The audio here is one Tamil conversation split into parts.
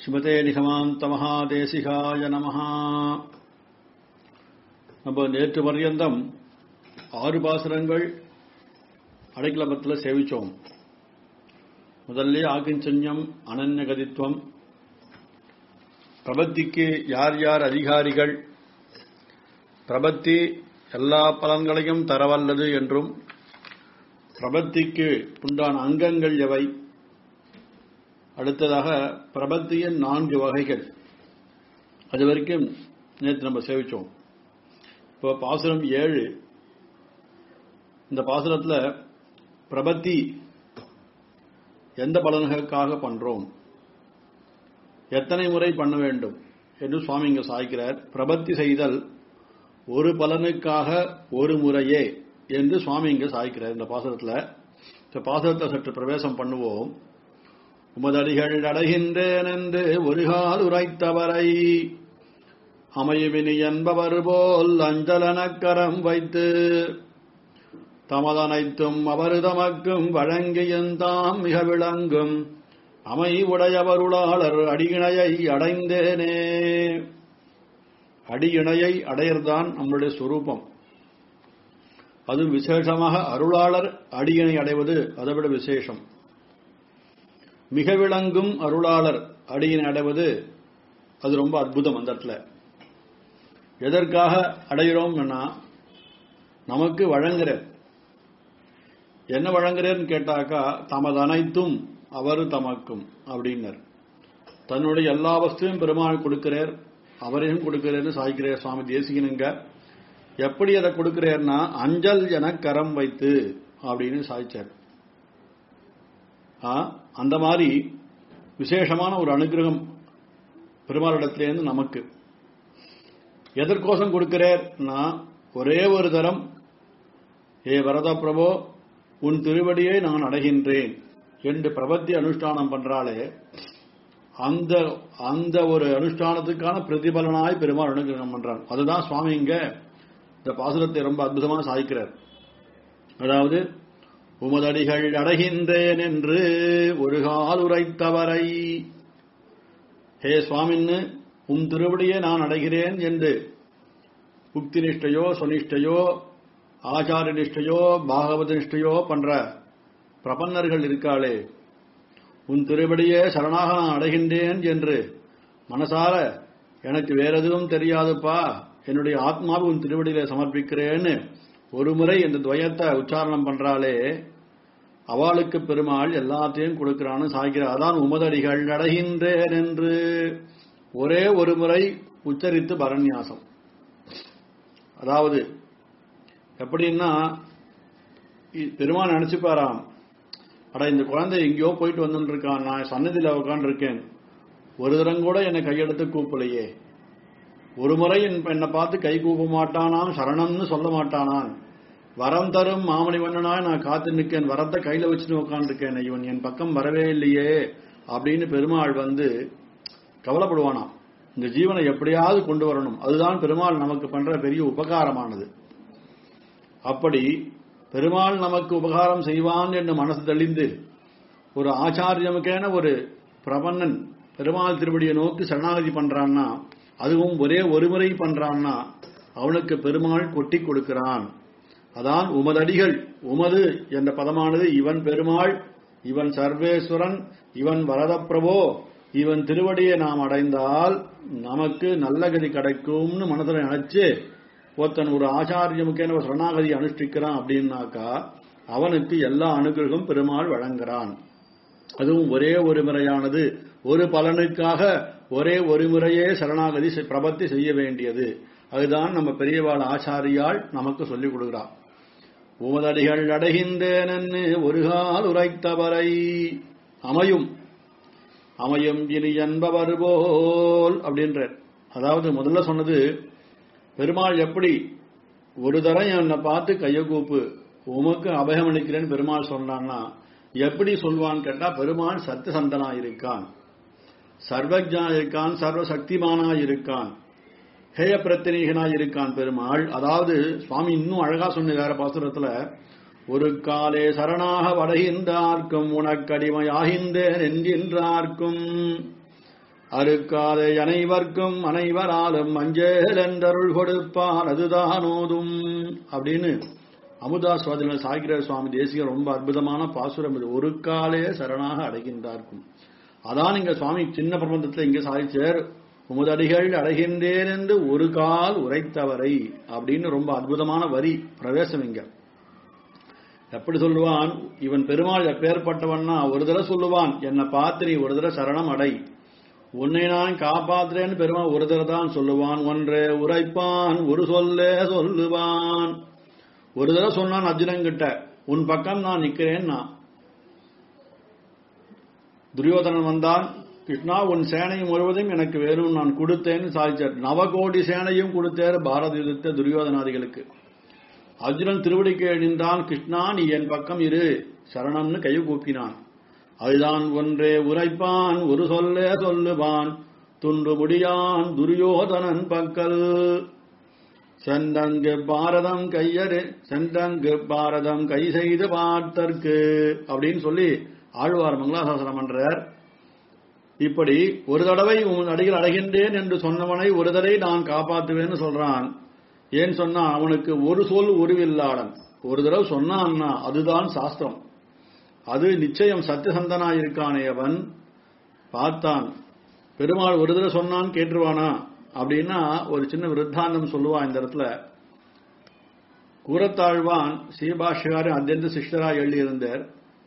ஸ்ரீமதே நிகமாந்த மகாதேசிகாய நமஹா நம்ம நேற்று பர்யந்தம் ஆறு பாசுரங்கள் அடைக்கலபத்தில் சேவிச்சோம் முதல்ல ஆகிஞ்சன்யம் அனன்யகதித்துவம் பிரபத்திக்கு யார் யார் அதிகாரிகள் பிரபத்தி எல்லா பலன்களையும் தரவல்லது என்றும் பிரபத்திக்கு உண்டான அங்கங்கள் எவை அடுத்ததாக பிரபத்தியின் நான்கு வகைகள் அது வரைக்கும் நேற்று நம்ம சேவிச்சோம் இப்போ பாசுரம் ஏழு இந்த பாசுரத்தில் பிரபத்தி எந்த பலன்களுக்காக பண்றோம் எத்தனை முறை பண்ண வேண்டும் என்று சுவாமி இங்க சாய்க்கிறார் பிரபத்தி செய்தல் ஒரு பலனுக்காக ஒரு முறையே என்று சுவாமி இங்க சாய்க்கிறார் இந்த பாசுரத்தில் இந்த பாசுரத்தை சற்று பிரவேசம் பண்ணுவோம் உமதடிகள் அடைகின்றேன் என்று ஒரு கால் உரைத்தவரை அமையுமினி என்பவர் போல் அஞ்சலனக்கரம் வைத்து தமதனைத்தும் அவரு தமக்கும் வழங்கியந்தாம் மிக விளங்கும் அமை உடையவருளாளர் அடியிணையை அடைந்தேனே அடியிணையை அடையர்தான் நம்முடைய சுரூபம் அது விசேஷமாக அருளாளர் அடியினை அடைவது அதைவிட விசேஷம் மிக விளங்கும் அருளாளர் அடியினை அடைவது அது ரொம்ப அற்புதம் அந்த இடத்துல எதற்காக அடைகிறோம்னா நமக்கு வழங்குற என்ன வழங்குறேன்னு கேட்டாக்கா தமது அனைத்தும் அவர் தமக்கும் அப்படின்னர் தன்னுடைய எல்லா வஸ்துவையும் பெருமாள் கொடுக்கிறார் அவரையும் கொடுக்கிறார்னு சாய்க்கிறார் சுவாமி தேசிகனுங்க எப்படி அதை கொடுக்கிறார்னா அஞ்சல் என கரம் வைத்து அப்படின்னு சாய்ச்சார் அந்த மாதிரி விசேஷமான ஒரு அனுகிரகம் பெருமாளிடத்திலேருந்து நமக்கு எதற்கோசம் கொடுக்கிறார்னா ஒரே ஒரு தரம் ஏ வரத பிரபோ உன் திருவடியை நான் அடைகின்றேன் என்று பிரபத்தி அனுஷ்டானம் பண்றாலே அந்த அந்த ஒரு அனுஷ்டானத்துக்கான பிரதிபலனாய் பெருமாள் அனுகிரகம் பண்றான் அதுதான் சுவாமி இங்க இந்த பாசுரத்தை ரொம்ப அற்புதமா சாய்க்கிறார் அதாவது உமதடிகள் அடைகின்றேன் என்று ஒரு கால் உரைத்தவரை ஹே சுவாமின்னு உம் திருவடியை நான் அடைகிறேன் என்று உக்தி நிஷ்டையோ சுனிஷ்டையோ ஆச்சார நிஷ்டையோ பாகவத நிஷ்டையோ பண்ற பிரபன்னர்கள் இருக்காளே உன் திருவடியே சரணாக நான் அடைகின்றேன் என்று மனசார எனக்கு வேற எதுவும் தெரியாதுப்பா என்னுடைய ஆத்மாவை உன் திருவடியில சமர்ப்பிக்கிறேன்னு ஒரு முறை இந்த துவயத்தை உச்சாரணம் பண்றாலே அவளுக்கு பெருமாள் எல்லாத்தையும் கொடுக்கிறான்னு சாய்கிறார் அதான் உமதடிகள் அடைகின்றேன் என்று ஒரே ஒரு முறை உச்சரித்து பரநியாசம் அதாவது எப்படின்னா பெருமான் நினைச்சுப்பாராம் அட இந்த குழந்தை எங்கேயோ போயிட்டு வந்துட்டு இருக்கான் நான் சன்னதியில் உட்காந்து இருக்கேன் ஒரு தரம் கூட என்னை கையெடுத்து கூப்பிடலையே ஒரு முறை என்னை பார்த்து கை கூப்ப மாட்டானாம் சரணம்னு சொல்ல மாட்டானான் வரம் தரும் மாமணி வண்ணனாய் நான் காத்து நிற்கேன் வரத்தை கையில வச்சுட்டு உட்காந்துருக்கேன் இவன் என் பக்கம் வரவே இல்லையே அப்படின்னு பெருமாள் வந்து கவலைப்படுவானாம் இந்த ஜீவனை எப்படியாவது கொண்டு வரணும் அதுதான் பெருமாள் நமக்கு பண்ற பெரிய உபகாரமானது அப்படி பெருமாள் நமக்கு உபகாரம் செய்வான் என்று மனசு தெளிந்து ஒரு ஆச்சாரியமுக்கேன ஒரு பிரபன்னன் பெருமாள் திருவடியை நோக்கி சரணாகதி பண்றான்னா அதுவும் ஒரே ஒரு முறை பண்றான்னா அவனுக்கு பெருமாள் கொட்டி கொடுக்கிறான் அதான் உமதடிகள் உமது என்ற பதமானது இவன் பெருமாள் இவன் சர்வேஸ்வரன் இவன் வரதப்பிரபோ இவன் திருவடியை நாம் அடைந்தால் நமக்கு நல்ல கதி கிடைக்கும்னு மனதில் நினைச்சு ஒருத்தன் ஒரு ஆச்சாரியமுக்கேன ஒரு சரணாகதி அனுஷ்டிக்கிறான் அப்படின்னாக்கா அவனுக்கு எல்லா அனுகிரகம் பெருமாள் வழங்குறான் அதுவும் ஒரே ஒரு முறையானது ஒரு பலனுக்காக ஒரே ஒரு முறையே சரணாகதி பிரபத்தி செய்ய வேண்டியது அதுதான் நம்ம பெரியவாள் ஆச்சாரியால் நமக்கு சொல்லிக் கொடுக்கிறார் உமதடிகள் அடைகின்றேன் ஒரு கால் உரைத்தவரை அமையும் அமையும் இனி என்பவர் போல் அப்படின்ற அதாவது முதல்ல சொன்னது பெருமாள் எப்படி ஒரு தரம் என்னை பார்த்து கைய கூப்பு உமக்கு அபயம் அளிக்கிறேன்னு பெருமாள் சொன்னான்னா எப்படி சொல்வான்னு கேட்டா பெருமாள் சத்தியசந்தனா இருக்கான் சர்வஜா இருக்கான் சர்வசக்திமானா இருக்கான் ஹேய பிரத்தினீகனாய் இருக்கான் பெருமாள் அதாவது சுவாமி இன்னும் அழகா சொன்ன வேற பாசுரத்துல ஒரு காலே சரணாக வடைகின்றார்க்கும் உனக்கடிமையாகின்றேன் என்கின்றார்க்கும் அறுக்காதே அனைவர்க்கும் அனைவராலும் மஞ்சள் என்றருள் கொடுப்பான் அதுதான் ஓதும் அப்படின்னு அமுதா சுவாதின சாகிர சுவாமி தேசிக ரொம்ப அற்புதமான பாசுரம் இது ஒரு காலே சரணாக அடைகின்றார்க்கும் அதான் இங்க சுவாமி சின்ன பிரபந்தத்துல இங்க சாதிச்சார் உமுதடிகள் அடைகின்றேன் என்று ஒரு கால் உரைத்தவரை அப்படின்னு ரொம்ப அற்புதமான வரி பிரவேசம் இங்க எப்படி சொல்லுவான் இவன் பெருமாள் எப்பேற்பட்டவன்னா ஒரு தடவை சொல்லுவான் என்னை பார்த்து நீ ஒரு தடவை சரணம் அடை உன்னை நான் காப்பாத்துறேன்னு பெருமாள் ஒரு தடவை தான் சொல்லுவான் ஒன்றே உரைப்பான் ஒரு சொல்லே சொல்லுவான் ஒரு தடவை சொன்னான் அர்ஜுனன் கிட்ட உன் பக்கம் நான் நிக்கிறேன்னா துரியோதனன் வந்தான் கிருஷ்ணா உன் சேனை முழுவதும் எனக்கு வேணும் நான் கொடுத்தேன்னு சாதிச்சார் நவகோடி சேனையும் கொடுத்தார் பாரத யுத்தத்தை துரியோதனாதிகளுக்கு அர்ஜுனன் திருவடிக்கு எழுந்தான் கிருஷ்ணா நீ என் பக்கம் இரு சரணம்னு கை கூப்பினான் அதுதான் ஒன்றே உரைப்பான் ஒரு சொல்லே சொல்லுவான் துண்டு முடியான் துரியோதனன் பக்கல் செந்தங்கு பாரதம் கையறு செந்தங்கு பாரதம் கை செய்து பார்த்தற்கு அப்படின்னு சொல்லி ஆழ்வார் மங்களாசாசனம் பண்றார் இப்படி ஒரு தடவை உன் அடியில் அடைகின்றேன் என்று சொன்னவனை ஒரு தடவை நான் காப்பாற்றுவேன்னு சொல்றான் ஏன் சொன்னா அவனுக்கு ஒரு சொல் உருவில்லாடன் ஒரு தடவை சொன்னான்னா அதுதான் சாஸ்திரம் அது நிச்சயம் சத்தியசந்தனா இருக்கானே அவன் பார்த்தான் பெருமாள் ஒரு தடவை சொன்னான் கேட்டுருவானா அப்படின்னா ஒரு சின்ன விருத்தாந்தம் சொல்லுவான் இந்த இடத்துல கூரத்தாழ்வான் ஸ்ரீபாஷிகாரி அத்தியந்த சிஷ்டரா எழுதியிருந்தார்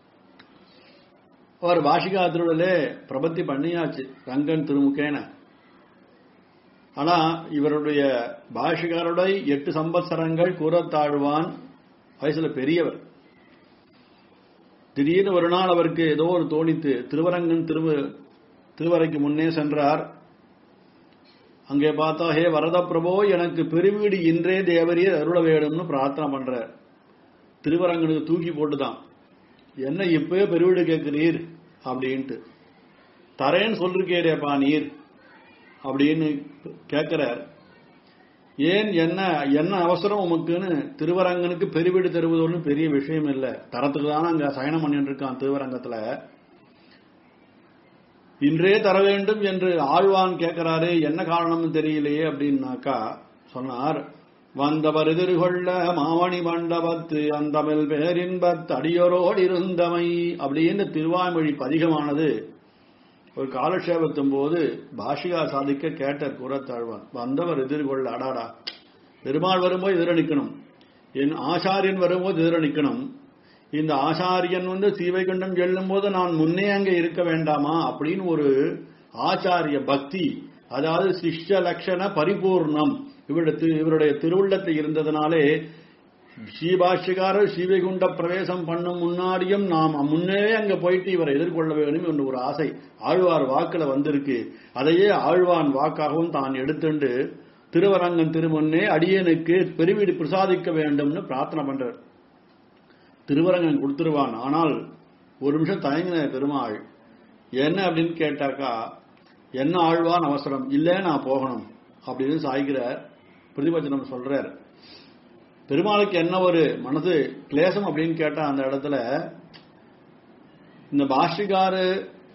அவர் பாஷிகா திருவிழலே பிரபத்தி பண்ணியாச்சு ரங்கன் திருமுகேன ஆனா இவருடைய பாஷிகாருடைய எட்டு சம்பத்சரங்கள் கூறத்தாழ்வான் வயசுல பெரியவர் திடீர்னு ஒரு நாள் அவருக்கு ஏதோ ஒரு தோணித்து திருவரங்கன் திருவ திருவரைக்கு முன்னே சென்றார் அங்கே பார்த்தா ஹே வரத பிரபோ எனக்கு பெருவீடு இன்றே தேவரியே அருள வேணும்னு பிரார்த்தனை பண்றார் திருவரங்கனுக்கு தூக்கி போட்டுதான் என்ன இப்பவே பெருவீடு கேட்கிறீர் அப்படின்ட்டு தரேன்னு சொல்லிருக்கேடேப்பா நீர் அப்படின்னு கேட்கிறார் ஏன் என்ன என்ன அவசரம் உமக்குன்னு திருவரங்கனுக்கு பெருவீடு தருவது ஒன்றும் பெரிய விஷயம் இல்லை தரத்துக்கு தானே அங்க சயனம் பண்ணிட்டு இருக்கான் திருவரங்கத்துல இன்றே தர வேண்டும் என்று ஆழ்வான் கேட்கிறாரு என்ன காரணம்னு தெரியலையே அப்படின்னாக்கா சொன்னார் வந்தவர் எதிர்கொள்ள மாமணி மண்டபத்து அந்தமில் பேரின்பத் அடியோரோடு இருந்தமை அப்படின்னு திருவாய்மொழி பதிகமானது ஒரு காலக்ஷேபத்தும் போது பாஷிகா சாதிக்க கேட்டார் கூறத்தாழ்வான் வந்தவர் எதிர்கொள்ள அடாடா பெருமாள் வரும்போது எதிர நிக்கணும் என் ஆசாரியன் வரும்போது எதிர நிக்கணும் இந்த ஆசாரியன் வந்து சீவைகுண்டம் செல்லும் போது நான் முன்னே அங்க இருக்க வேண்டாமா அப்படின்னு ஒரு ஆச்சாரிய பக்தி அதாவது சிஷ்ய லட்சண பரிபூர்ணம் இவருடைய இவருடைய திருவுள்ளத்தை இருந்ததுனாலே ஸ்ரீபாஷ்யக்காரர் ஸ்ரீவைகுண்ட பிரவேசம் பண்ணும் முன்னாடியும் நாம் முன்னே அங்க போயிட்டு இவரை எதிர்கொள்ள வேண்டும் என்று ஒரு ஆசை ஆழ்வார் வாக்குல வந்திருக்கு அதையே ஆழ்வான் வாக்காகவும் தான் எடுத்துண்டு திருவரங்கன் திருமுன்னே அடியனுக்கு பெருவீடு பிரசாதிக்க வேண்டும்னு பிரார்த்தனை பண்றார் திருவரங்கன் கொடுத்துருவான் ஆனால் ஒரு நிமிஷம் தயங்கின பெருமாள் என்ன அப்படின்னு கேட்டாக்கா என்ன ஆழ்வான் அவசரம் இல்ல நான் போகணும் அப்படின்னு சாய்கிறார் பிரதிபச்சனம் சொல்றார் பெருமாளுக்கு என்ன ஒரு மனசு கிளேசம் அப்படின்னு கேட்டா அந்த இடத்துல இந்த பாஷிகாரு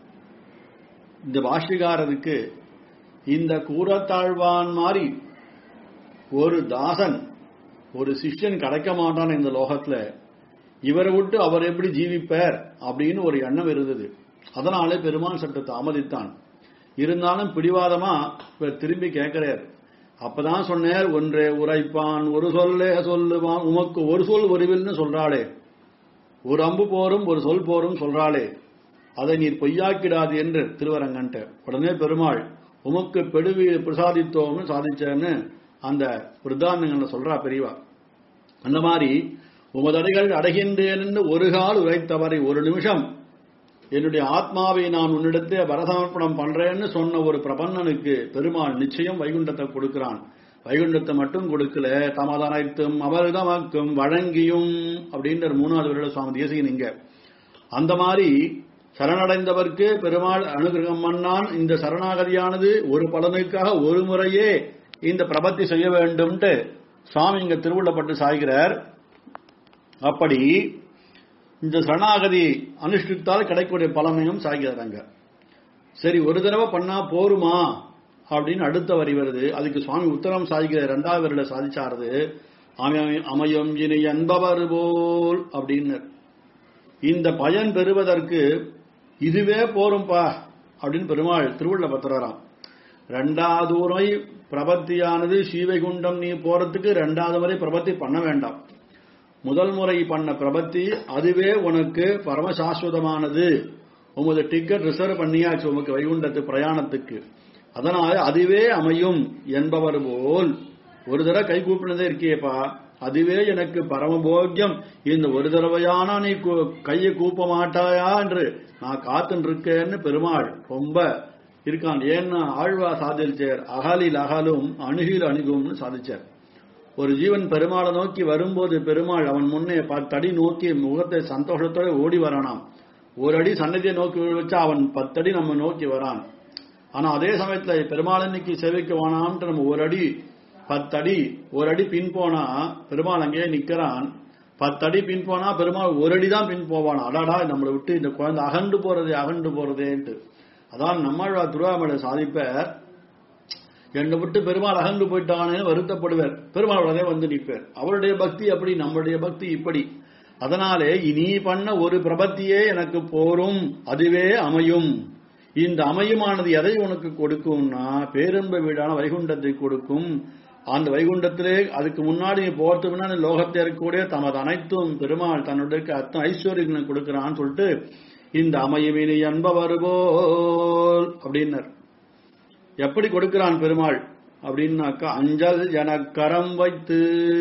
இந்த பாஷிகாரருக்கு இந்த கூறத்தாழ்வான் மாதிரி ஒரு தாசன் ஒரு சிஷ்யன் கிடைக்க மாட்டான் இந்த லோகத்துல இவரை விட்டு அவர் எப்படி ஜீவிப்பார் அப்படின்னு ஒரு எண்ணம் இருந்தது அதனாலே பெருமாள் சற்று தாமதித்தான் இருந்தாலும் பிடிவாதமா இவர் திரும்பி கேட்கிறார் அப்பதான் சொன்னார் ஒன்றே உரைப்பான் ஒரு சொல்லே சொல்லுவான் உமக்கு ஒரு சொல் ஒருவில்னு சொல்றாளே ஒரு அம்பு போரும் ஒரு சொல் போரும் சொல்றாளே அதை நீர் பொய்யாக்கிடாது என்று திருவரங்கன்ட்ட உடனே பெருமாள் உமக்கு பெடுவி பிரசாதித்தோம்னு சாதிச்சேன்னு அந்த விருத்தாந்தங்கள்ல சொல்றா பெரியவா அந்த மாதிரி உமதடிகள் அடைகின்றேன் என்று ஒரு கால் உரைத்தவரை ஒரு நிமிஷம் என்னுடைய ஆத்மாவை நான் உன்னிடத்தே வரசமர்ப்பணம் பண்றேன்னு சொன்ன ஒரு பிரபன்னனுக்கு பெருமாள் நிச்சயம் வைகுண்டத்தை கொடுக்கிறான் வைகுண்டத்தை மட்டும் கொடுக்கல தமதனைத்தும் அவர்தமக்கும் வழங்கியும் அப்படின்ற மூணாவது வருட சுவாமி தேசிகன் இங்க அந்த மாதிரி சரணடைந்தவர்க்கு பெருமாள் அனுகிரகம் பண்ணான் இந்த சரணாகதியானது ஒரு பலனுக்காக ஒரு முறையே இந்த பிரபத்தி செய்ய வேண்டும்ட்டு சுவாமி இங்க திருவுள்ளப்பட்டு சாய்கிறார் அப்படி இந்த சரணாகதி அனுஷ்டித்தால் கிடைக்கக்கூடிய பலனையும் சாய்கிறாங்க சரி ஒரு தடவை பண்ணா போருமா அப்படின்னு அடுத்த வரி வருது அதுக்கு சுவாமி உத்தரம் சாதிக்கிற ரெண்டாவது வரியில சாதிச்சாருது அமை- அமையும் இனி என்பவர் போல் அப்படின்னு இந்த பயன் பெறுவதற்கு இதுவே போரும்பா அப்படின்னு பெருமாள் திருவுள்ள பத்திராராம் ரெண்டாவது முறை பிரபத்தியானது ஸ்ரீவைகுண்டம் நீ போறதுக்கு ரெண்டாவது முறை பிரபத்தி பண்ண வேண்டாம் முதல் முறை பண்ண பிரபத்தி அதுவே உனக்கு பரமசாஸ்வதமானது உமது டிக்கெட் ரிசர்வ் பண்ணியாச்சு உமக்கு வைகுண்டத்து பிரயாணத்துக்கு அதனால அதுவே அமையும் என்பவர் போல் ஒரு தடவை கை கூப்பினதே இருக்கியேப்பா அதுவே எனக்கு பரமபோக்கியம் இந்த ஒரு தடவையானா நீ கூ- கையை கூப்ப மாட்டாயா என்று நான் காத்துன்னு இருக்கேன்னு பெருமாள் ரொம்ப இருக்கான் ஏன்னா ஆழ்வா சாதிச்சார் அகலில் அகலும் அணுகில் அணுகும்னு சாதிச்சார் ஒரு ஜீவன் பெருமாளை நோக்கி வரும்போது பெருமாள் அவன் முன்னே பத்தடி நோக்கி முகத்தை சந்தோஷத்தோட ஓடி வரானாம் ஒரு அடி சன்னதியை நோக்கி வச்சா அவன் பத்தடி நம்ம நோக்கி வரான் ஆனா அதே சமயத்துல பெருமாள் இன்னைக்கு சேவைக்கு வானான்ட்டு நம்ம ஒரு அடி பத்தடி ஒரு அடி பின் போனா பெருமாள் அங்கேயே நிக்கிறான் பத்தடி பின் போனா பெருமாள் ஒரு அடி தான் பின் போவான் அடாடா நம்மளை விட்டு இந்த குழந்தை அகண்டு போறதே அகண்டு போறதேன்ட்டு அதான் நம்மாழ்வார் திருவாமலை சாதிப்பார் என்னை விட்டு பெருமாள் அகன்று போயிட்டானேன்னு வருத்தப்படுவார் பெருமாள் உடனே வந்து நிற்பார் அவருடைய பக்தி அப்படி நம்முடைய பக்தி இப்படி அதனாலே இனி பண்ண ஒரு பிரபத்தியே எனக்கு போரும் அதுவே அமையும் இந்த அமையுமானது எதை உனக்கு கொடுக்கும்னா பேரன்ப வீடான வைகுண்டத்தை கொடுக்கும் அந்த வைகுண்டத்திலே அதுக்கு முன்னாடி நீ போறதுக்கு முன்னாடி லோகத்தில் இருக்கக்கூடிய தமது அனைத்தும் பெருமாள் தன்னுடைய அத்தனை ஐஸ்வர்யங்களை கொடுக்கிறான்னு சொல்லிட்டு இந்த அமையுமினி என்பவர் போல் அப்படின்னர் எப்படி கொடுக்கிறான் பெருமாள் அப்படின்னாக்கா அஞ்சல் என கரம் வைத்து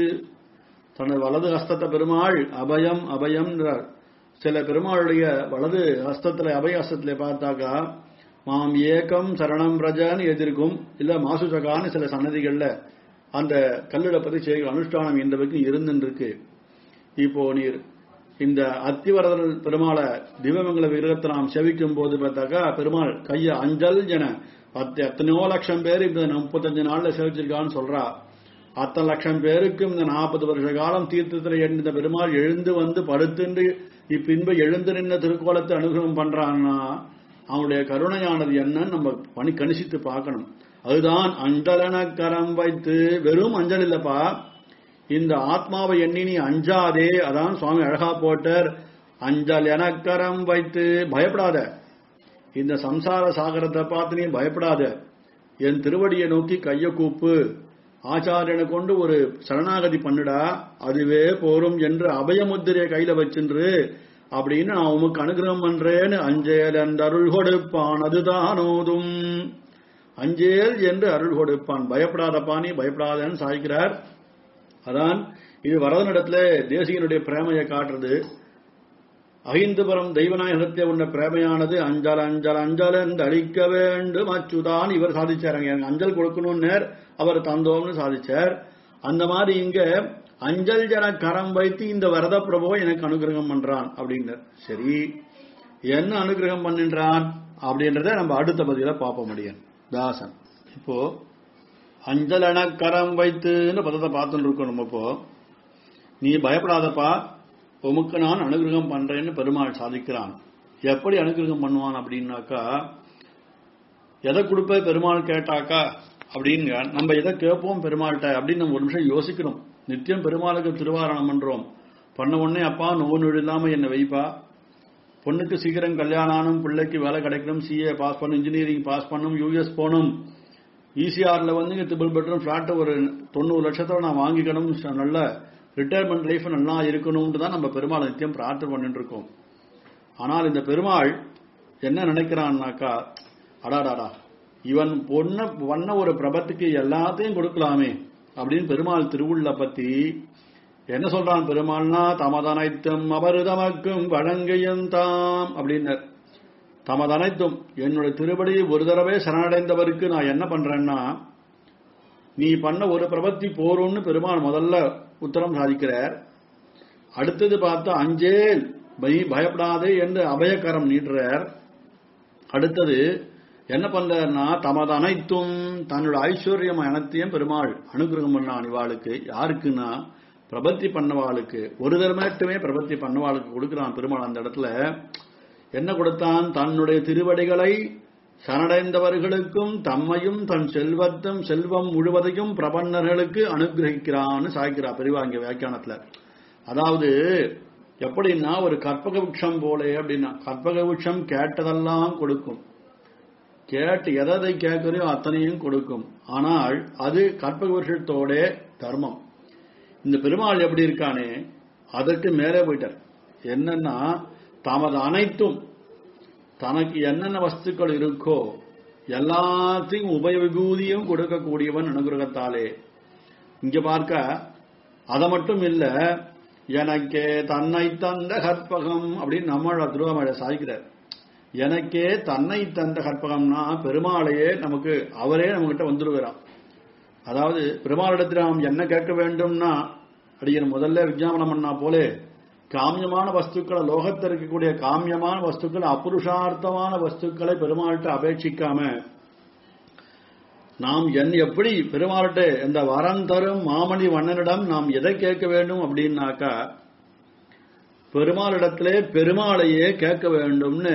தனது வலது ஹஸ்தத்தை பெருமாள் அபயம் அபயம்ன்றார் சில பெருமாளுடைய வலது ஹஸ்தத்துல அபய ஹஸ்தத்துல பார்த்தாக்கா மாம் ஏகம் சரணம் ரஜன்னு எதிர்க்கும் இல்ல மாசுசகான்னு சில சன்னதிகள்ல அந்த கல்லிட பத்தி செய்கிற அனுஷ்டானம் இந்த வரைக்கும் இருந்துன்னு இருக்கு இப்போ நீர் இந்த அத்திவரதர் பெருமாளை திவமங்கல விரகத்தை நாம் செவிக்கும் போது பார்த்தாக்கா பெருமாள் கைய அஞ்சல் என பத்து எத்தனையோ லட்சம் பேர் இந்த முப்பத்தஞ்சு நாள்ல சேவிச்சிருக்கான்னு சொல்றா அத்தனை லட்சம் பேருக்கும் இந்த நாற்பது வருஷ காலம் தீர்த்தத்தில் எழுந்த பெருமாள் எழுந்து வந்து படுத்துண்டு இப்பின்பு எழுந்து நின்ற திருக்கோலத்தை அனுகிரகம் பண்றான்னா அவனுடைய கருணையானது என்னன்னு நம்ம பணி கணிசித்து பார்க்கணும் அதுதான் அஞ்சலன கரம் வைத்து வெறும் அஞ்சல் இல்லப்பா இந்த ஆத்மாவை எண்ணி நீ அஞ்சாதே அதான் சுவாமி அழகா போட்டர் அஞ்சல் எனக்கரம் வைத்து பயப்படாத இந்த சம்சார சாகரத்தை பார்த்து நீ பயப்படாத என் திருவடியை நோக்கி கைய கூப்பு ஆச்சாரியனை கொண்டு ஒரு சரணாகதி பண்ணுடா அதுவே போரும் என்று அபயமுத்திரையை கையில வச்சின்று அப்படின்னு நான் உமக்கு அனுகிரகம் பண்றேன்னு அஞ்சேல் என்று அருள் கொடுப்பான் அதுதானோதும் அஞ்சேல் என்று அருள் கொடுப்பான் பயப்படாதப்பா நீ பயப்படாதன்னு சாய்க்கிறார் அதான் இது வரதனிடத்துல தேசிகனுடைய பிரேமையை காட்டுறது அகிந்துபுரம் தெய்வநாயகத்தை உள்ள பிரேமையானது அஞ்சல் அஞ்சல் அஞ்சல் என்று அழிக்க வேண்டும் அச்சுதான் இவர் சாதிச்சார் எனக்கு அஞ்சல் கொடுக்கணும்னு அவர் தந்தோம்னு சாதிச்சார் அந்த மாதிரி இங்க அஞ்சல் ஜன கரம் வைத்து இந்த வரத பிரபுவை எனக்கு அனுகிரகம் பண்றான் அப்படின்றார் சரி என்ன அனுகிரகம் பண்ணுன்றான் அப்படின்றத நம்ம அடுத்த பதில பார்ப்ப முடியும் தாசன் இப்போ அஞ்சலன கரம் வைத்துன்னு பதத்தை பார்த்துட்டு இருக்கோம் நம்ம இப்போ நீ பயப்படாதப்பா உமக்கு நான் அனுகிரகம் பண்றேன்னு பெருமாள் சாதிக்கிறான் எப்படி அனுகிரகம் பண்ணுவான் அப்படின்னாக்கா எதை கொடுப்ப பெருமாள் கேட்டாக்கா அப்படின்னு நம்ம எதை கேட்போம் பெருமாள்கிட்ட அப்படின்னு நம்ம ஒரு நிமிஷம் யோசிக்கணும் நித்தியம் பெருமாளுக்கு திருவாரணம் பண்றோம் பண்ண உடனே அப்பா நோவு இல்லாம என்னை வைப்பா பொண்ணுக்கு சீக்கிரம் கல்யாணம் ஆனும் பிள்ளைக்கு வேலை கிடைக்கணும் சிஏ பாஸ் பண்ணும் இன்ஜினியரிங் பாஸ் பண்ணும் யூஎஸ் போகணும் ஈசிஆர்ல வந்து ட்ரிபிள் பெட்ரூம் ஃபிளாட் ஒரு தொண்ணூறு லட்சத்தோட நான் வாங்கிக்கணும் நல்ல ரிட்டையர்மெண்ட் லைஃப் நல்லா இருக்கணும்னு தான் நம்ம பெருமாள் நித்தியம் பிரார்த்தனை பண்ணிட்டு இருக்கோம் ஆனால் இந்த பெருமாள் என்ன நினைக்கிறான்னாக்கா அடாடாடா இவன் பொண்ண பண்ண ஒரு பிரபத்துக்கு எல்லாத்தையும் கொடுக்கலாமே அப்படின்னு பெருமாள் திருவுள்ள பத்தி என்ன சொல்றான் பெருமாள்னா தமதனைத்தும் அவர் தமக்கும் வழங்கையும் தாம் அப்படின்னர் தமதனைத்தும் என்னுடைய திருப்படி ஒரு தடவை சரணடைந்தவருக்கு நான் என்ன பண்றேன்னா நீ பண்ண ஒரு பிரபத்தி போரும்னு பெருமாள் முதல்ல உத்தரம் சாதிக்கிறார் அடுத்தது பார்த்தா அஞ்சேல் பய- பயப்படாதே என்று அபயக்கரம் நீட்டுறார் அடுத்தது என்ன பண்றாருன்னா தமது அனைத்தும் தன்னோட ஐஸ்வர்யம் அனைத்தையும் பெருமாள் அனுகிரகம் பண்ணான் இவாளுக்கு யாருக்குன்னா பிரபத்தி பண்ணவாளுக்கு ஒரு தர்மத்துமே பிரபத்தி பண்ணவாளுக்கு கொடுக்கிறான் பெருமாள் அந்த இடத்துல என்ன கொடுத்தான் தன்னுடைய திருவடிகளை சரணடைந்தவர்களுக்கும் தம்மையும் தன் செல்வத்தும் செல்வம் முழுவதையும் பிரபன்னர்களுக்கு அனுகிரகிக்கிறான்னு சாய்க்கிறார் பெரியவா இங்க வியாக்கியானத்துல அதாவது எப்படின்னா ஒரு கற்பக விருட்சம் போல அப்படின்னா கற்பக விருட்சம் கேட்டதெல்லாம் கொடுக்கும் கேட்டு எதை கேட்கறையோ அத்தனையும் கொடுக்கும் ஆனால் அது கற்பக விருட்சத்தோட தர்மம் இந்த பெருமாள் எப்படி இருக்கானே அதற்கு மேலே போயிட்டார் என்னன்னா தமது அனைத்தும் தனக்கு என்னென்ன வஸ்துக்கள் இருக்கோ எல்லாத்தையும் உபயவிபூதியும் கொடுக்கக்கூடியவன் அனுகிரகத்தாலே இங்க பார்க்க அதை மட்டும் இல்ல எனக்கே தன்னை தந்த கற்பகம் அப்படின்னு நம்மளோட திருவாமலை சாய்க்கிறார் எனக்கே தன்னை தந்த கற்பகம்னா பெருமாளையே நமக்கு அவரே நம்மகிட்ட வந்துடுகிறான் அதாவது பெருமாளிடத்தில் நாம் என்ன கேட்க வேண்டும்னா அடியன் முதல்ல விஜயாபனம் பண்ணா போலே காமியமான வஸ்துக்களை லோகத்தில் இருக்கக்கூடிய காமியமான வஸ்துக்கள் அப்புருஷார்த்தமான வஸ்துக்களை பெருமாள்கிட்ட அபேட்சிக்காம நாம் என் எப்படி பெருமாள்கிட்ட இந்த வரம் தரும் மாமணி வண்ணனிடம் நாம் எதை கேட்க வேண்டும் அப்படின்னாக்கா பெருமாளிடத்திலே பெருமாளையே கேட்க வேண்டும்னு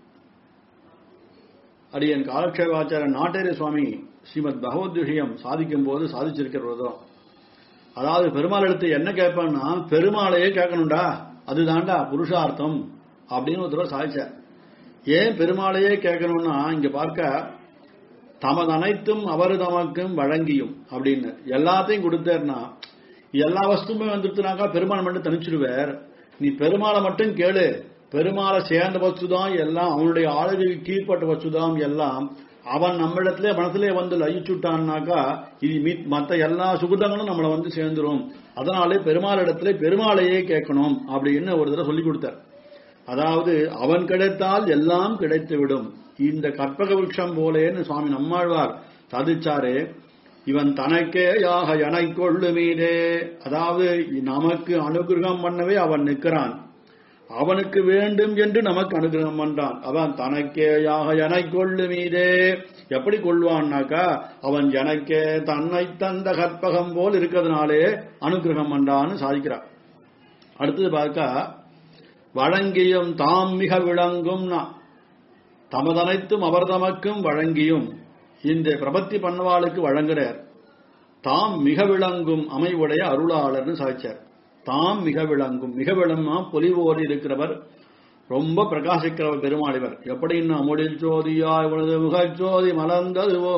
அடியன் காலக்ஷேபாச்சார நாட்டேரிய சுவாமி ஸ்ரீமத் பகவத் விஷயம் சாதிக்கும் போது சாதிச்சிருக்கிற விதம் அதாவது பெருமாள் எடுத்து என்ன கேட்பான்னா பெருமாளையே கேட்கணும்டா அதுதான்டா புருஷார்த்தம் அப்படின்னு ஒரு தடவை சாதிச்சார் ஏன் பெருமாளையே கேட்கணும்னா இங்க பார்க்க தமது அனைத்தும் அவரு தமக்கும் வழங்கியும் அப்படின்னு எல்லாத்தையும் கொடுத்தாருன்னா எல்லா வஸ்துமே வந்துட்டுனாக்கா பெருமாள் மட்டும் தனிச்சிடுவார் நீ பெருமாளை மட்டும் கேளு பெருமாளை சேர்ந்த வச்சுதான் எல்லாம் அவனுடைய ஆளுகைக்கு கீழ்ப்பட்ட வச்சுதான் எல்லாம் அவன் நம்மிடத்திலே மனத்திலே வந்து லயிச்சுட்டான்னாக்கா இது மீ- மத்த எல்லா சுகுதங்களும் நம்மளை வந்து சேர்ந்துரும் அதனாலே பெருமாள் இடத்திலே பெருமாளையே கேட்கணும் அப்படின்னு ஒரு தடவை சொல்லி கொடுத்தார் அதாவது அவன் கிடைத்தால் எல்லாம் கிடைத்துவிடும் இந்த கற்பக விருட்சம் போலேன்னு சுவாமி நம்மாழ்வார் சாதிச்சாரே இவன் தனக்கே யாக எனை கொள்ளு மீதே அதாவது நமக்கு அனுகிரகம் பண்ணவே அவன் நிற்கிறான் அவனுக்கு வேண்டும் என்று நமக்கு அனுகிரகம் பண்றான் அவன் தனக்கே யாக எனை கொள்ளு மீதே எப்படி கொள்வான்னாக்கா அவன் எனக்கே தன்னை தந்த கற்பகம் போல் இருக்கிறதுனாலே அனுகிரகம் பண்றான்னு சாதிக்கிறான் அடுத்தது பார்க்க வழங்கியும் தாம் மிக விளங்கும்னா தமதனைத்தும் அவர் தமக்கும் வழங்கியும் இந்த பிரபத்தி பண்ணவாளுக்கு வழங்குறார் தாம் மிக விளங்கும் அமைவுடைய அருளாளர்னு சாதிச்சார் தாம் மிக விளங்கும் மிக விளங்கா பொலிவோடு இருக்கிறவர் ரொம்ப பிரகாசிக்கிறவர் பெருமாள் இவர் எப்படின்னா முடில் ஜோதியா இவனது முகச்சோதி மலர்ந்ததுவோ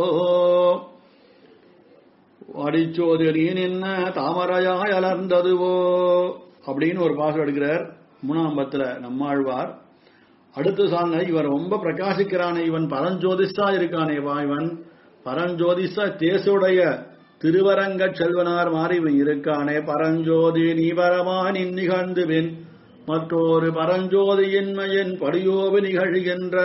அடிச்சோதி நீ நின்ன தாமரையாய் அலர்ந்ததுவோ அப்படின்னு ஒரு பாசம் எடுக்கிறார் மூணாம் பத்துல நம்மாழ்வார் அடுத்து சார்ந்த இவன் ரொம்ப பிரகாசிக்கிறானே இவன் பரஞ்சோதிஷா இருக்கானே வா இவன் பரஞ்சோதிஷா தேசுடைய திருவரங்க செல்வனார் மாறி இவன் இருக்கானே பரஞ்சோதி நீ பரமா நிகழ்ந்து பின் மற்றொரு பரஞ்சோதியின்மையின் படியோவு நிகழ்கின்ற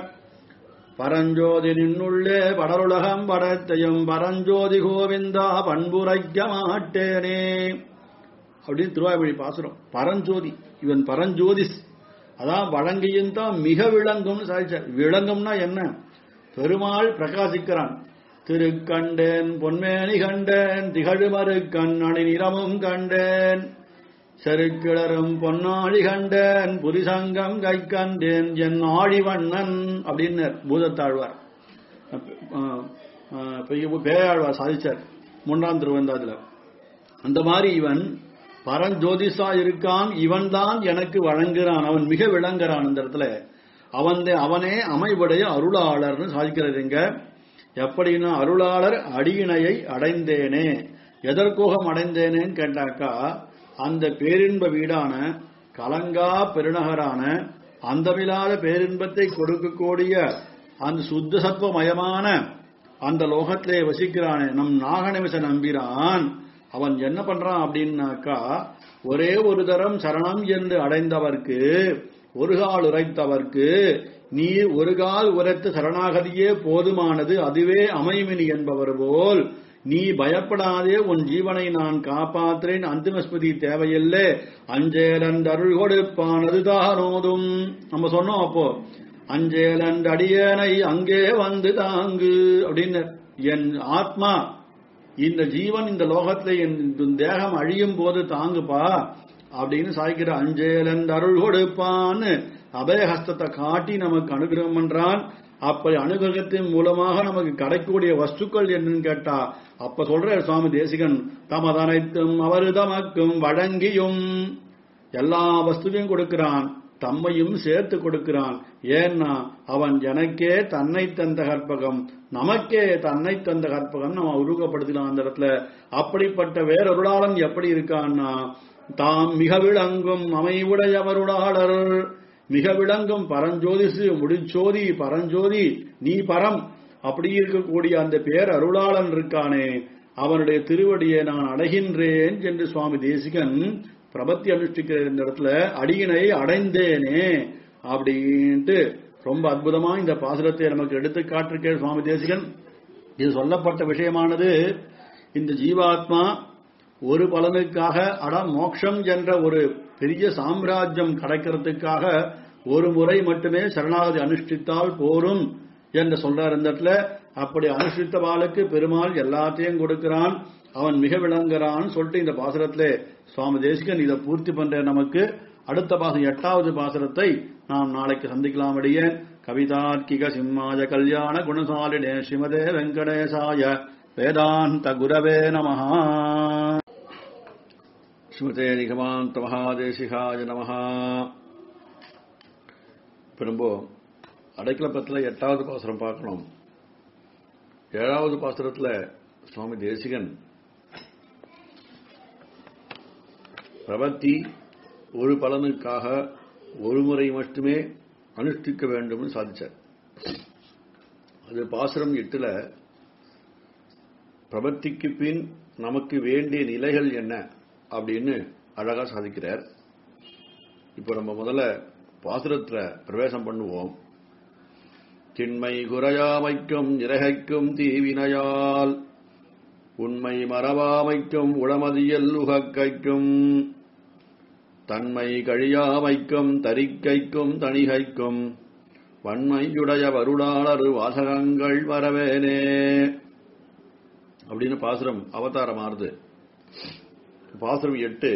பரஞ்சோதி நின்னுள்ளே படருலகம் படத்தையும் பரஞ்சோதி கோவிந்தா பண்புரைக்க மாட்டேனே அப்படின்னு திருவாய்மொழி பாசுரம் பரஞ்சோதி இவன் பரஞ்சோதிஸ் அதான் வழங்கியும் தான் மிக விளங்கும்னு சாதிச்சார் விளங்கும்னா என்ன பெருமாள் பிரகாசிக்கிறான் திருக்கண்டேன் பொன்மேனி கண்டேன் திகழுமறு கண்ணணி நிறமும் கண்டேன் செருக்கிளரும் பொன்னாழி கண்டேன் புரிசங்கம் கை கண்டேன் என் ஆழிவண்ணன் அப்படின்னு பூதத்தாழ்வார் அஹ், அஹ், பெரிய- பேயாழ்வார் சாதிச்சார் மூன்றாம் திருவந்தாதுல அந்த மாதிரி இவன் பரஞ்சோதிஷா இருக்கான் இவன் தான் எனக்கு வழங்குறான் அவன் மிக விளங்குறான் இந்த இடத்துல அவன் அவனே அமைவுடைய அருளாளர்னு சாதிக்கிறதுங்க எப்படின்னா அருளாளர் அடியினையை அடைந்தேனே எதற்கோகம் அடைந்தேனேன்னு கேட்டாக்கா அந்த பேரின்ப வீடான கலங்கா பெருநகரான அந்தமில்லாத பேரின்பத்தை கொடுக்கக்கூடிய அந்த சுத்த சத்துவமயமான அந்த லோகத்திலே வசிக்கிறானே நம் நாகநிமிஷ நம்பிரான் அவன் என்ன பண்றான் அப்படின்னாக்கா ஒரே ஒரு தரம் சரணம் என்று அடைந்தவர்க்கு ஒரு கால் உரைத்தவர்க்கு நீ ஒரு கால் உரைத்த சரணாகதியே போதுமானது அதுவே அமைமினி என்பவர் போல் நீ பயப்படாதே உன் ஜீவனை நான் காப்பாற்றுறேன் அந்திமஸ்மதி தேவையில்லை அஞ்சேலன் அருள் கொடுப்பானது தானோதும் நம்ம சொன்னோம் அப்போ அஞ்சேலன் அடியேனை அங்கே வந்து தாங்கு அப்படின்னு என் ஆத்மா இந்த ஜீவன் இந்த லோகத்துல என் தேகம் அழியும் போது தாங்குப்பா அப்படின்னு சாய்க்கிற அஞ்சேலன் அருள் கொடுப்பான்னு அபயஹஸ்தத்தை காட்டி நமக்கு அனுகிரகம் பண்றான் அப்படி அனுகிரகத்தின் மூலமாக நமக்கு கிடைக்கக்கூடிய வஸ்துக்கள் என்னன்னு கேட்டா அப்ப சொல்ற சுவாமி தேசிகன் தமதனைத்தும் அவரு தமக்கும் வழங்கியும் எல்லா வஸ்துவையும் கொடுக்கிறான் தம்மையும் சேர்த்து கொடுக்கிறான் ஏன்னா அவன் எனக்கே தன்னை தந்த கற்பகம் நமக்கே தன்னை தந்த கற்பகம் நம்ம உருவப்படுத்தலாம் அந்த இடத்துல அப்படிப்பட்ட வேறொருளாளன் எப்படி இருக்கான்னா தாம் மிக விளங்கும் அமைவுடையவருளாளர் மிக விளங்கும் பரஞ்சோதிசு முடிச்சோதி பரஞ்சோதி நீ பரம் அப்படி இருக்கக்கூடிய அந்த பேர் அருளாளன் இருக்கானே அவனுடைய திருவடியை நான் அடைகின்றேன் என்று சுவாமி தேசிகன் பிரபத்தி அனுஷ்டிக்கிற இந்த இடத்துல அடியினை அடைந்தேனே அப்படின்ட்டு ரொம்ப அற்புதமா இந்த பாசுரத்தை நமக்கு எடுத்து காட்டிருக்க சுவாமி தேசிகன் இது சொல்லப்பட்ட விஷயமானது இந்த ஜீவாத்மா ஒரு பலனுக்காக அட மோட்சம் என்ற ஒரு பெரிய சாம்ராஜ்யம் கிடைக்கிறதுக்காக ஒரு முறை மட்டுமே சரணாகதி அனுஷ்டித்தால் போரும் என்று சொல்றார் இந்த இடத்துல அப்படி அனுஷ்டித்த பாலுக்கு பெருமாள் எல்லாத்தையும் கொடுக்கிறான் அவன் மிக விளங்குறான்னு சொல்லிட்டு இந்த பாசுரத்திலே சுவாமி தேசிகன் இதை பூர்த்தி பண்ற நமக்கு அடுத்த பாசம் எட்டாவது பாசுரத்தை நாம் நாளைக்கு சந்திக்கலாம் அடியே கவிதார்க்கிக சிம்மாய கல்யாண குணசாலினே ஸ்ரீமதே வெங்கடேசாய வேதாந்த குரவே நமஹா ஸ்ரீமதே நிகமாந்த மகாதேசிகாய நமஹா இப்ப நம்ம அடைக்கலப்பத்தில் எட்டாவது பாசுரம் பார்க்கணும் ஏழாவது பாசுரத்துல சுவாமி தேசிகன் பிரபத்தி ஒரு பலனுக்காக ஒரு முறை மட்டுமே அனுஷ்டிக்க வேண்டும்னு சாதிச்சார் அது பாசுரம் எட்டுல பிரபத்திக்கு பின் நமக்கு வேண்டிய நிலைகள் என்ன அப்படின்னு அழகா சாதிக்கிறார் இப்போ நம்ம முதல்ல பாசுரத்துல பிரவேசம் பண்ணுவோம் திண்மை குறையாமைக்கும் இறகைக்கும் தீவினையால் உண்மை மறவாமைக்கும் உளமதியல் உகக்கைக்கும் தன்மை கழியாமைக்கும் தரிக்கைக்கும் தணிகைக்கும் வன்மையுடைய வருடாளர் வாசகங்கள் வரவேனே அப்படின்னு பாசுரம் அவதாரம் ஆறுது பாசுரம் எட்டு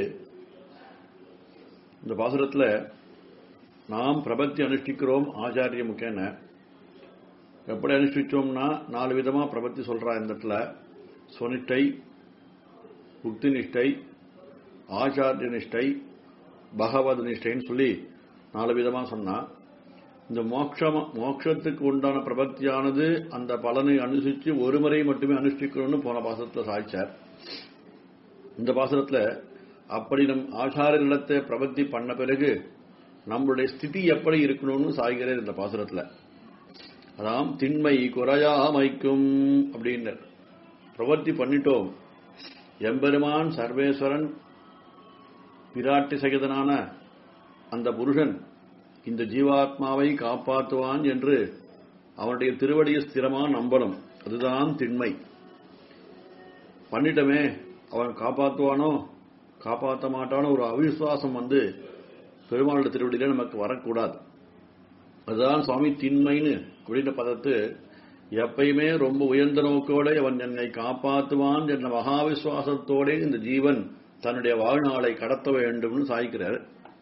இந்த பாசுரத்துல நாம் பிரபத்தி அனுஷ்டிக்கிறோம் ஆச்சாரிய முக்கியன எப்படி அனுஷ்டிச்சோம்னா நாலு விதமா பிரபத்தி சொல்றா இந்த இடத்துல சுனிஷ்டை புக்தி நிஷ்டை ஆச்சாரிய நிஷ்டை பகவத் நிஷ்டைன்னு சொல்லி நாலு விதமா சொன்னா இந்த மோட்சம் மோட்சத்துக்கு உண்டான பிரபத்தியானது அந்த பலனை அனுசரிச்சு ஒரு முறை மட்டுமே அனுஷ்டிக்கணும்னு போன பாசத்துல சாய்ச்சார் இந்த பாசனத்துல அப்படி நம் ஆச்சாரியர்களிடத்தை பிரபத்தி பண்ண பிறகு நம்மளுடைய ஸ்திதி எப்படி இருக்கணும்னு சாய்கிறார் இந்த பாசுரத்துல அதாம் திண்மை குறையாமைக்கும் அப்படின்னு பிரவர்த்தி பண்ணிட்டோம் எம்பெருமான் சர்வேஸ்வரன் பிராட்டி சகிதனான அந்த புருஷன் இந்த ஜீவாத்மாவை காப்பாற்றுவான் என்று அவனுடைய திருவடியை ஸ்திரமா நம்பணும் அதுதான் திண்மை பண்ணிட்டமே அவன் காப்பாற்றுவானோ காப்பாற்ற மாட்டானோ ஒரு அவிசுவாசம் வந்து பெருமாளுடைய திருவடியில நமக்கு வரக்கூடாது அதுதான் சுவாமி திண்மைன்னு அப்படின்ற பதத்து எப்பயுமே ரொம்ப உயர்ந்த நோக்கோட அவன் என்னை காப்பாற்றுவான் என்ற மகாவிசுவாசத்தோட இந்த ஜீவன் தன்னுடைய வாழ்நாளை கடத்த வேண்டும்னு சாய்க்கிறார்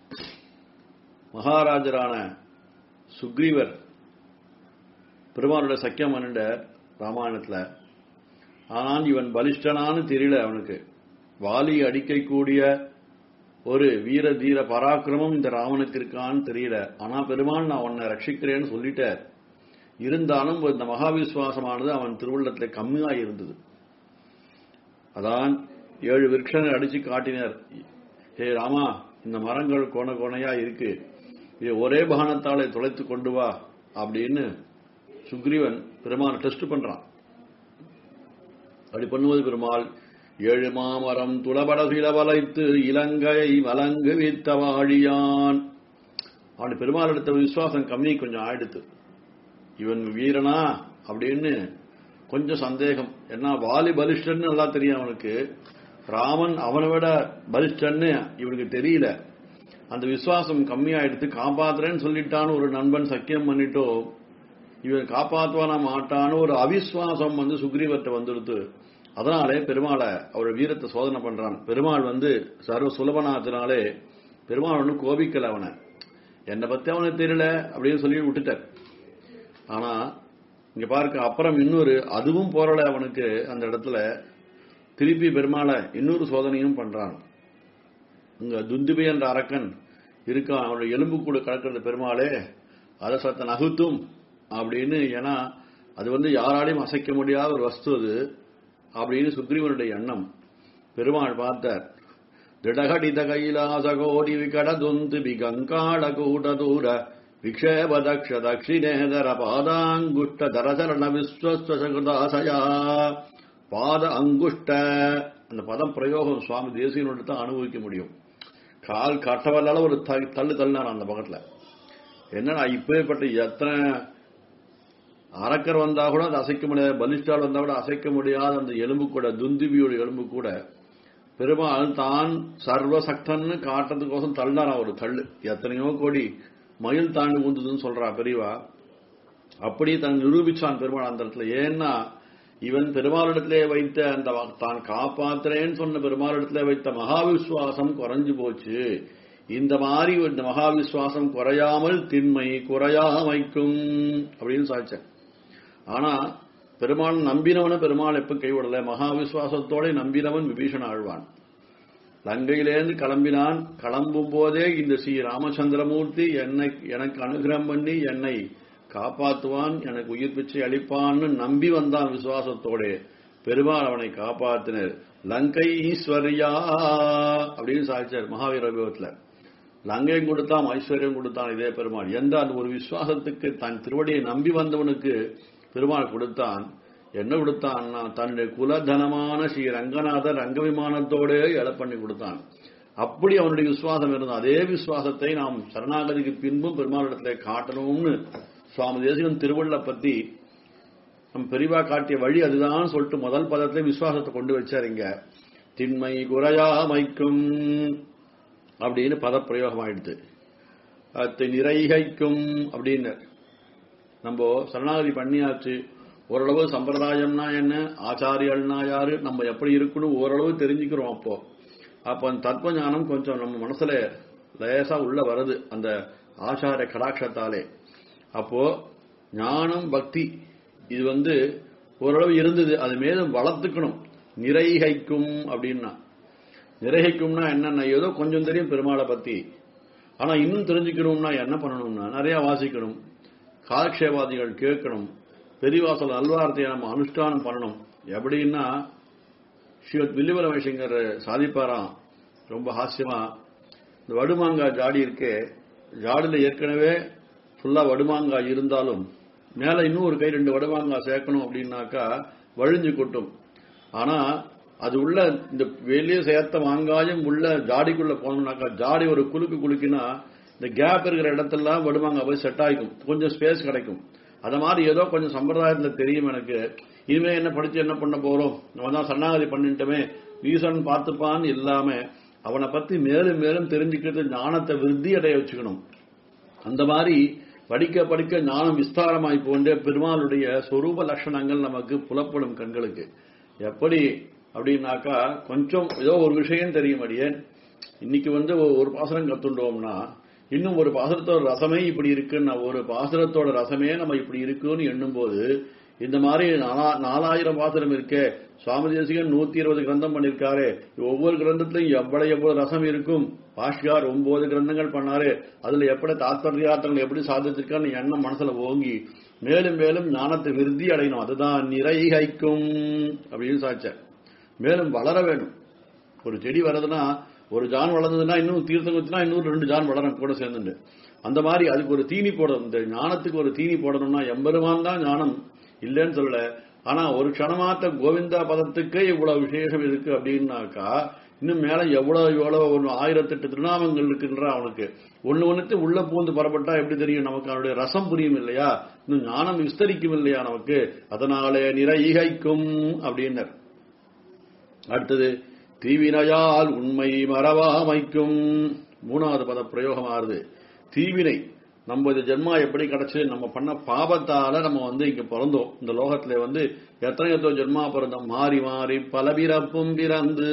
மகாராஜரான சுக்ரீவர் பெருமானுடைய சக்கியம் பண்ணிட ராமாயணத்துல ஆனால் இவன் பலிஷ்டனான்னு தெரியல அவனுக்கு வாலி அடிக்கக்கூடிய ஒரு வீர தீர பராக்கிரமம் இந்த ராவனுக்கு இருக்கான்னு தெரியல ஆனா பெருமாள் நான் உன்னை ரட்சிக்கிறேன்னு சொல்லிட்டார் இருந்தாலும் இந்த மகாவிஸ்வாசமானது அவன் திருவுள்ளத்துல கம்மியா இருந்தது அதான் ஏழு விருட்சங்கள் அடிச்சு காட்டினார் ஹே ராமா இந்த மரங்கள் கோண கோணையா இருக்கு இது ஒரே பானத்தாலே தொலைத்து கொண்டு வா அப்படின்னு சுக்ரீவன் பெருமாள் டெஸ்ட் பண்றான் அப்படி பண்ணுவது பெருமாள் ஏழு மாமரம் துளபட சிலவலைத்து இலங்கையை வலங்கு வித்த வாழியான் அவன் பெருமாள் எடுத்த விசுவாசம் கம்மி கொஞ்சம் ஆயிடுத்து இவன் வீரனா அப்படின்னு கொஞ்சம் சந்தேகம் ஏன்னா வாலி பலிஷ்டன்னு நல்லா தெரியும் அவனுக்கு ராமன் அவனை விட பலிஷ்டன்னு இவனுக்கு தெரியல அந்த விசுவாசம் கம்மியாயிடுத்து காப்பாத்துறேன்னு சொல்லிட்டான்னு ஒரு நண்பன் சக்கியம் பண்ணிட்டோ இவன் காப்பாத்துவானா மாட்டான்னு ஒரு அவிஸ்வாசம் வந்து சுக்ரீவர்கிட்ட வந்துடுத்து அதனாலே பெருமாளை அவர் வீரத்தை சோதனை பண்றான் பெருமாள் வந்து சர்வ சுலபனாத்தினாலே பெருமாள் ஒன்றும் கோபிக்கல அவனை என்னை பத்தி அவனுக்கு தெரியல அப்படின்னு சொல்லி விட்டுட்டார் ஆனா இங்க பார்க்க அப்புறம் இன்னொரு அதுவும் போறல அவனுக்கு அந்த இடத்துல திருப்பி பெருமாளை இன்னொரு சோதனையும் பண்றான் இங்க துந்துபி என்ற அரக்கன் இருக்கான் அவனுடைய எலும்பு கூட கலக்கிறது பெருமாளே அதை சத்த நகுத்தும் அப்படின்னு ஏன்னா அது வந்து யாராலையும் அசைக்க முடியாத ஒரு வஸ்து அது அப்படின்னு சுக்ரீவனுடைய எண்ணம் பெருமாள் பார்த்தார் திடகடித கைலாச கோடி விகடதுந்து விகங்காள கூட தூர விக்ஷேப தக்ஷ தட்சிணேதர பாதாங்குஷ்ட தரசரண விஸ்வஸ்வசகுதாசயா பாத அங்குஷ்ட அந்த பதம் பிரயோகம் சுவாமி தேசியனோடு தான் அனுபவிக்க முடியும் கால் கட்டவல்லால ஒரு த- தள்ளு தள்ளினார் அந்த பக்கத்துல என்னடா இப்பேற்பட்ட எத்தனை அரக்கர் வந்தா கூட அதை அசைக்க முடியாது பலிஷ்டால் வந்தா கூட அசைக்க முடியாத அந்த எலும்பு கூட துந்துபியோட எலும்பு கூட பெருமாள் தான் சர்வசக்தன்னு காட்டுறதுக்கோசம் தள்ளினாரா ஒரு தள்ளு எத்தனையோ கோடி மயில் தாண்டி ஊந்துதுன்னு சொல்றா பெரியவா அப்படி தன் நிரூபிச்சான் பெருமாள் அந்த இடத்துல ஏன்னா இவன் பெருமாளிடத்திலே வைத்த அந்த வா- தான் காப்பாத்துறேன்னு சொன்ன பெருமாளிடத்திலே வைத்த மகாவிஸ்வாசம் குறைஞ்சு போச்சு இந்த மாதிரி இந்த மகாவிஸ்வாசம் குறையாமல் திண்மை குறையாமைக்கும் அப்படின்னு சாய்ச்சேன் ஆனா பெருமாள் நம்பினவன பெருமாள் எப்ப கைவிடல மகாவிஸ்வாசத்தோட நம்பினவன் விபீஷண ஆழ்வான் லங்கையிலேருந்து கிளம்பினான் கிளம்பும் போதே இந்த ஸ்ரீ ராமச்சந்திரமூர்த்தி என்னை எனக்கு அனுகிரகம் பண்ணி என்னை காப்பாத்துவான் எனக்கு உயிர் பிச்சை அளிப்பான்னு நம்பி வந்தான் விசுவாசத்தோட பெருமாள் அவனை காப்பாத்தினர் லங்கை ஈஸ்வரியா அப்படின்னு சாதிச்சார் மகாவீர விபவத்துல லங்கையும் கொடுத்தான் ஐஸ்வர்யம் கொடுத்தான் இதே பெருமாள் எந்த அந்த ஒரு விசுவாசத்துக்கு தன் திருவடியை நம்பி வந்தவனுக்கு பெருமாள் கொடுத்தான் என்ன கொடுத்தான்னா தன்னுடைய குலதனமான ஸ்ரீ ரங்கநாதர் ரங்க விமானத்தோடே எழ பண்ணி கொடுத்தான் அப்படி அவனுடைய விசுவாசம் இருந்தது அதே விசுவாசத்தை நாம் சரணாகதிக்கு பின்பும் பெருமாளிடத்துல காட்டணும்னு சுவாமி தேசிகன் திருவள்ள பத்தி நம் பெரிவா காட்டிய வழி அதுதான் சொல்லிட்டு முதல் பதத்திலே விசுவாசத்தை கொண்டு வச்சார் இங்க திண்மை குறையாமைக்கும் அப்படின்னு பதப்பிரயோகம் ஆயிடுது அத்தை நிறைகைக்கும் அப்படின்னு நம்ம சரணாகதி பண்ணியாச்சு ஓரளவு சம்பிரதாயம்னா என்ன ஆச்சாரியல்னா யாரு நம்ம எப்படி இருக்கணும் ஓரளவு தெரிஞ்சுக்கிறோம் அப்போ அப்போ அந்த தத்துவ ஞானம் கொஞ்சம் நம்ம மனசுல லேசா உள்ள வருது அந்த ஆச்சார கடாட்சத்தாலே அப்போ ஞானம் பக்தி இது வந்து ஓரளவு இருந்தது அது மேலும் வளர்த்துக்கணும் நிறைகைக்கும் அப்படின்னா நிறைகைக்கும்னா என்னன்னா ஏதோ கொஞ்சம் தெரியும் பெருமாளை பத்தி ஆனா இன்னும் தெரிஞ்சுக்கணும்னா என்ன பண்ணணும்னா நிறைய வாசிக்கணும் காலக்ஷேபாதிகள் கேட்கணும் பெரியவாசல் அல்வாரத்தை நம்ம அனுஷ்டானம் பண்ணணும் எப்படின்னா ஸ்ரீவத் வில்லிவரமேசிங்கர் சாதிப்பாராம் ரொம்ப ஹாஸ்யமா இந்த வடுமாங்காய் ஜாடி இருக்கே ஜாடியில் ஏற்கனவே ஃபுல்லா வடுமாங்காய் இருந்தாலும் மேல இன்னும் ஒரு கை ரெண்டு வடுமாங்காய் சேர்க்கணும் அப்படின்னாக்கா வழிஞ்சு கொட்டும் ஆனா அது உள்ள இந்த வெளியே சேர்த்த மாங்காயும் உள்ள ஜாடிக்குள்ள போனோம்னாக்கா ஜாடி ஒரு குலுக்கு குலுக்கினா இந்த கேப் இருக்கிற இடத்தெல்லாம் வடுமாங்காய் போய் செட் ஆகிக்கும் கொஞ்சம் ஸ்பேஸ் கிடைக்கும் அத மாதிரி ஏதோ கொஞ்சம் சம்பிரதாயத்துல தெரியும் எனக்கு இனிமே என்ன படிச்சு என்ன பண்ண போறோம் நம்ம தான் சரணாகதி பண்ணிட்டோமே ஈசன் பார்த்துப்பான்னு இல்லாம அவனை பத்தி மேலும் மேலும் தெரிஞ்சுக்கிறது ஞானத்தை விருத்தி அடைய வச்சுக்கணும் அந்த மாதிரி படிக்க படிக்க ஞானம் விஸ்தாரமாய் போன்ற பெருமாளுடைய சொரூப லட்சணங்கள் நமக்கு புலப்படும் கண்களுக்கு எப்படி அப்படின்னாக்கா கொஞ்சம் ஏதோ ஒரு விஷயம் தெரியும் அடியேன் இன்னைக்கு வந்து ஒ- ஒரு பாசனம் கத்துண்டோம்னா இன்னும் ஒரு பாசுரத்தோட ரசமே இப்படி இருக்குன்னா ஒரு பாசுரத்தோட ரசமே நம்ம இப்படி இருக்குன்னு எண்ணும்போது இந்த மாதிரி நாலா- நாலாயிரம் பாசுரம் இருக்கே சுவாமி தேசிகன் நூத்தி இருபது கிரந்தம் பண்ணிருக்காரு ஒவ்வொரு கிரந்தத்திலும் எவ்வளவு எவ்வளவு ரசம் இருக்கும் பாஷ்யார் ஒன்பது கிரந்தங்கள் பண்ணாரு அதுல எப்படி தாத்பரியார்த்தங்கள் எப்படி சாதிச்சிருக்கான்னு எண்ணம் மனசுல ஓங்கி மேலும் மேலும் ஞானத்தை விருத்தி அடையணும் அதுதான் நிறைகைக்கும் அப்படின்னு சாச்ச மேலும் வளர வேணும் ஒரு செடி வளருதுன்னா ஒரு ஜான் வளர்ந்ததுன்னா இன்னும் தீர்த்தம் வச்சுனா இன்னும் ரெண்டு ஜான் வளரும் கூட சேர்ந்துட்டு அந்த மாதிரி அதுக்கு ஒரு தீனி போடணும் இந்த ஞானத்துக்கு ஒரு தீனி போடணும்னா எம்பெருமான் தான் ஞானம் இல்லைன்னு சொல்லல ஆனா ஒரு க்ஷணமாத்த கோவிந்தா பதத்துக்கே இவ்வளவு விசேஷம் இருக்கு அப்படின்னாக்கா இன்னும் மேல எவ்வளவு எவ்வளவு ஒரு ஆயிரத்தெட்டு திருநாமங்கள் இருக்குன்ற அவனுக்கு ஒண்ணு ஒண்ணுத்து உள்ள பூந்து பரப்பட்டா எப்படி தெரியும் நமக்கு அவனுடைய ரசம் புரியும் இல்லையா இன்னும் ஞானம் விஸ்தரிக்கும் இல்லையா நமக்கு அதனாலே நிறைகைக்கும் அப்படின்னர் அடுத்தது தீவினையால் உண்மை மறவாமைக்கும் மூணாவது பத பிரயோகமாகுது தீவினை நம்ம இந்த ஜென்மா எப்படி கிடைச்சு நம்ம பண்ண பாபத்தால நம்ம வந்து இங்க பிறந்தோம் இந்த லோகத்துல வந்து எத்தனை எத்தனை ஜென்மா பிறந்தோம் மாறி மாறி பல பிறப்பும் பிறந்து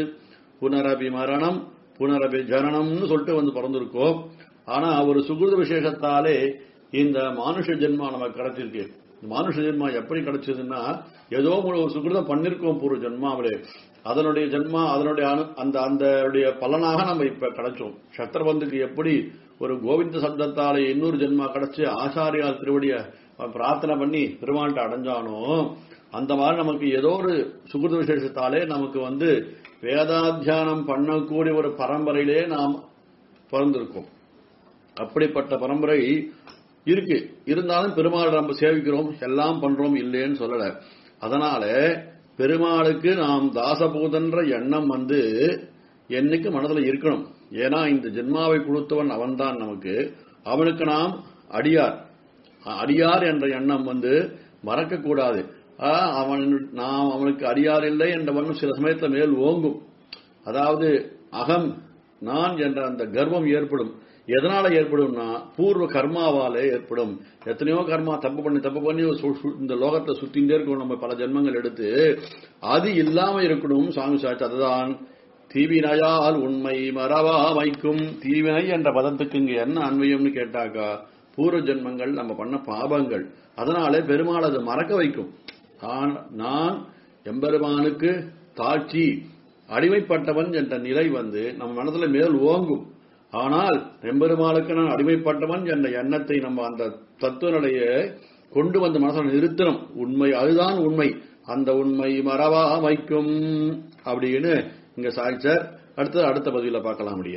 புனரபி மரணம் புனரபி ஜனனம்னு சொல்லிட்டு வந்து பிறந்திருக்கோம் ஆனா ஒரு சுகிருத விசேஷத்தாலே இந்த மானுஷ ஜென்மா நமக்கு கிடைச்சிருக்கு இந்த மானுஷ ஜென்மா எப்படி கிடைச்சதுன்னா ஏதோ ஒரு சுகிருதம் பண்ணிருக்கோம் பூர்வ ஜென்மாவிலே அதனுடைய ஜென்மா அதனுடைய அனு- அந்த அந்த உடைய பலனாக நம்ம இப்ப கிடைச்சோம் சத்திரபந்துக்கு எப்படி ஒரு கோவிந்த சப்தத்தாலே இன்னொரு ஜென்மா கிடைச்சு ஆச்சாரியால் திருவடிய பிரார்த்தனை பண்ணி பெருமாள்கிட்ட அடைஞ்சானோ அந்த மாதிரி நமக்கு ஏதோ ஒரு சுகிருத விசேஷத்தாலே நமக்கு வந்து வேதாத்தியானம் பண்ணக்கூடிய ஒரு பரம்பரையிலே நாம் பிறந்திருக்கோம் அப்படிப்பட்ட பரம்பரை இருக்கு இருந்தாலும் பெருமாள் நம்ம சேவிக்கிறோம் எல்லாம் பண்றோம் இல்லைன்னு சொல்லல அதனால பெருமாளுக்கு நாம் தாசபூதன்ற எண்ணம் வந்து என்னைக்கு மனதுல இருக்கணும் ஏன்னா இந்த ஜென்மாவை கொடுத்தவன் அவன்தான் நமக்கு அவனுக்கு நாம் அடியார் அடியார் என்ற எண்ணம் வந்து மறக்க கூடாது அவன் நாம் அவனுக்கு அடியார் இல்லை என்ற வண்ணம் சில சமயத்துல மேல் ஓங்கும் அதாவது அகம் நான் என்ற அந்த கர்வம் ஏற்படும் எதனால ஏற்படும்னா பூர்வ கர்மாவாலே ஏற்படும் எத்தனையோ கர்மா தப்பு பண்ணி தப்பு பண்ணி சு- சு- இந்த லோகத்தை சுத்திண்டே இருக்கணும் நம்ம பல ஜென்மங்கள் எடுத்து அது இல்லாம இருக்கணும் சாமி சாட்சி அதுதான் தீவினையால் உண்மை மறவா வைக்கும் தீவினை என்ற பதத்துக்கு இங்க என்ன அன்வயம்னு கேட்டாக்கா பூர்வ ஜென்மங்கள் நம்ம பண்ண பாபங்கள் அதனாலே பெருமாள் அதை மறக்க வைக்கும் ஆன்- நான் எம்பெருமானுக்கு தாட்சி அடிமைப்பட்டவன் என்ற நிலை வந்து நம்ம மனதுல மேல் ஓங்கும் ஆனால் எம்பெருமாளுக்கு நான் அடிமைப்பட்டவன் என்ற எண்ணத்தை நம்ம அந்த தத்துவ நிலையை கொண்டு வந்து மனசுல நிறுத்தணும் உண்மை அதுதான் உண்மை அந்த உண்மை மறவா வைக்கும் அப்படின்னு இங்க சாய்ச்சார் அடுத்து அடுத்த பதிவில பார்க்கலாம் அப்படியே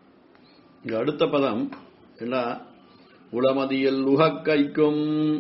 இங்க அடுத்த பதம் என்ன உளமதியில் உகக்கைக்கும்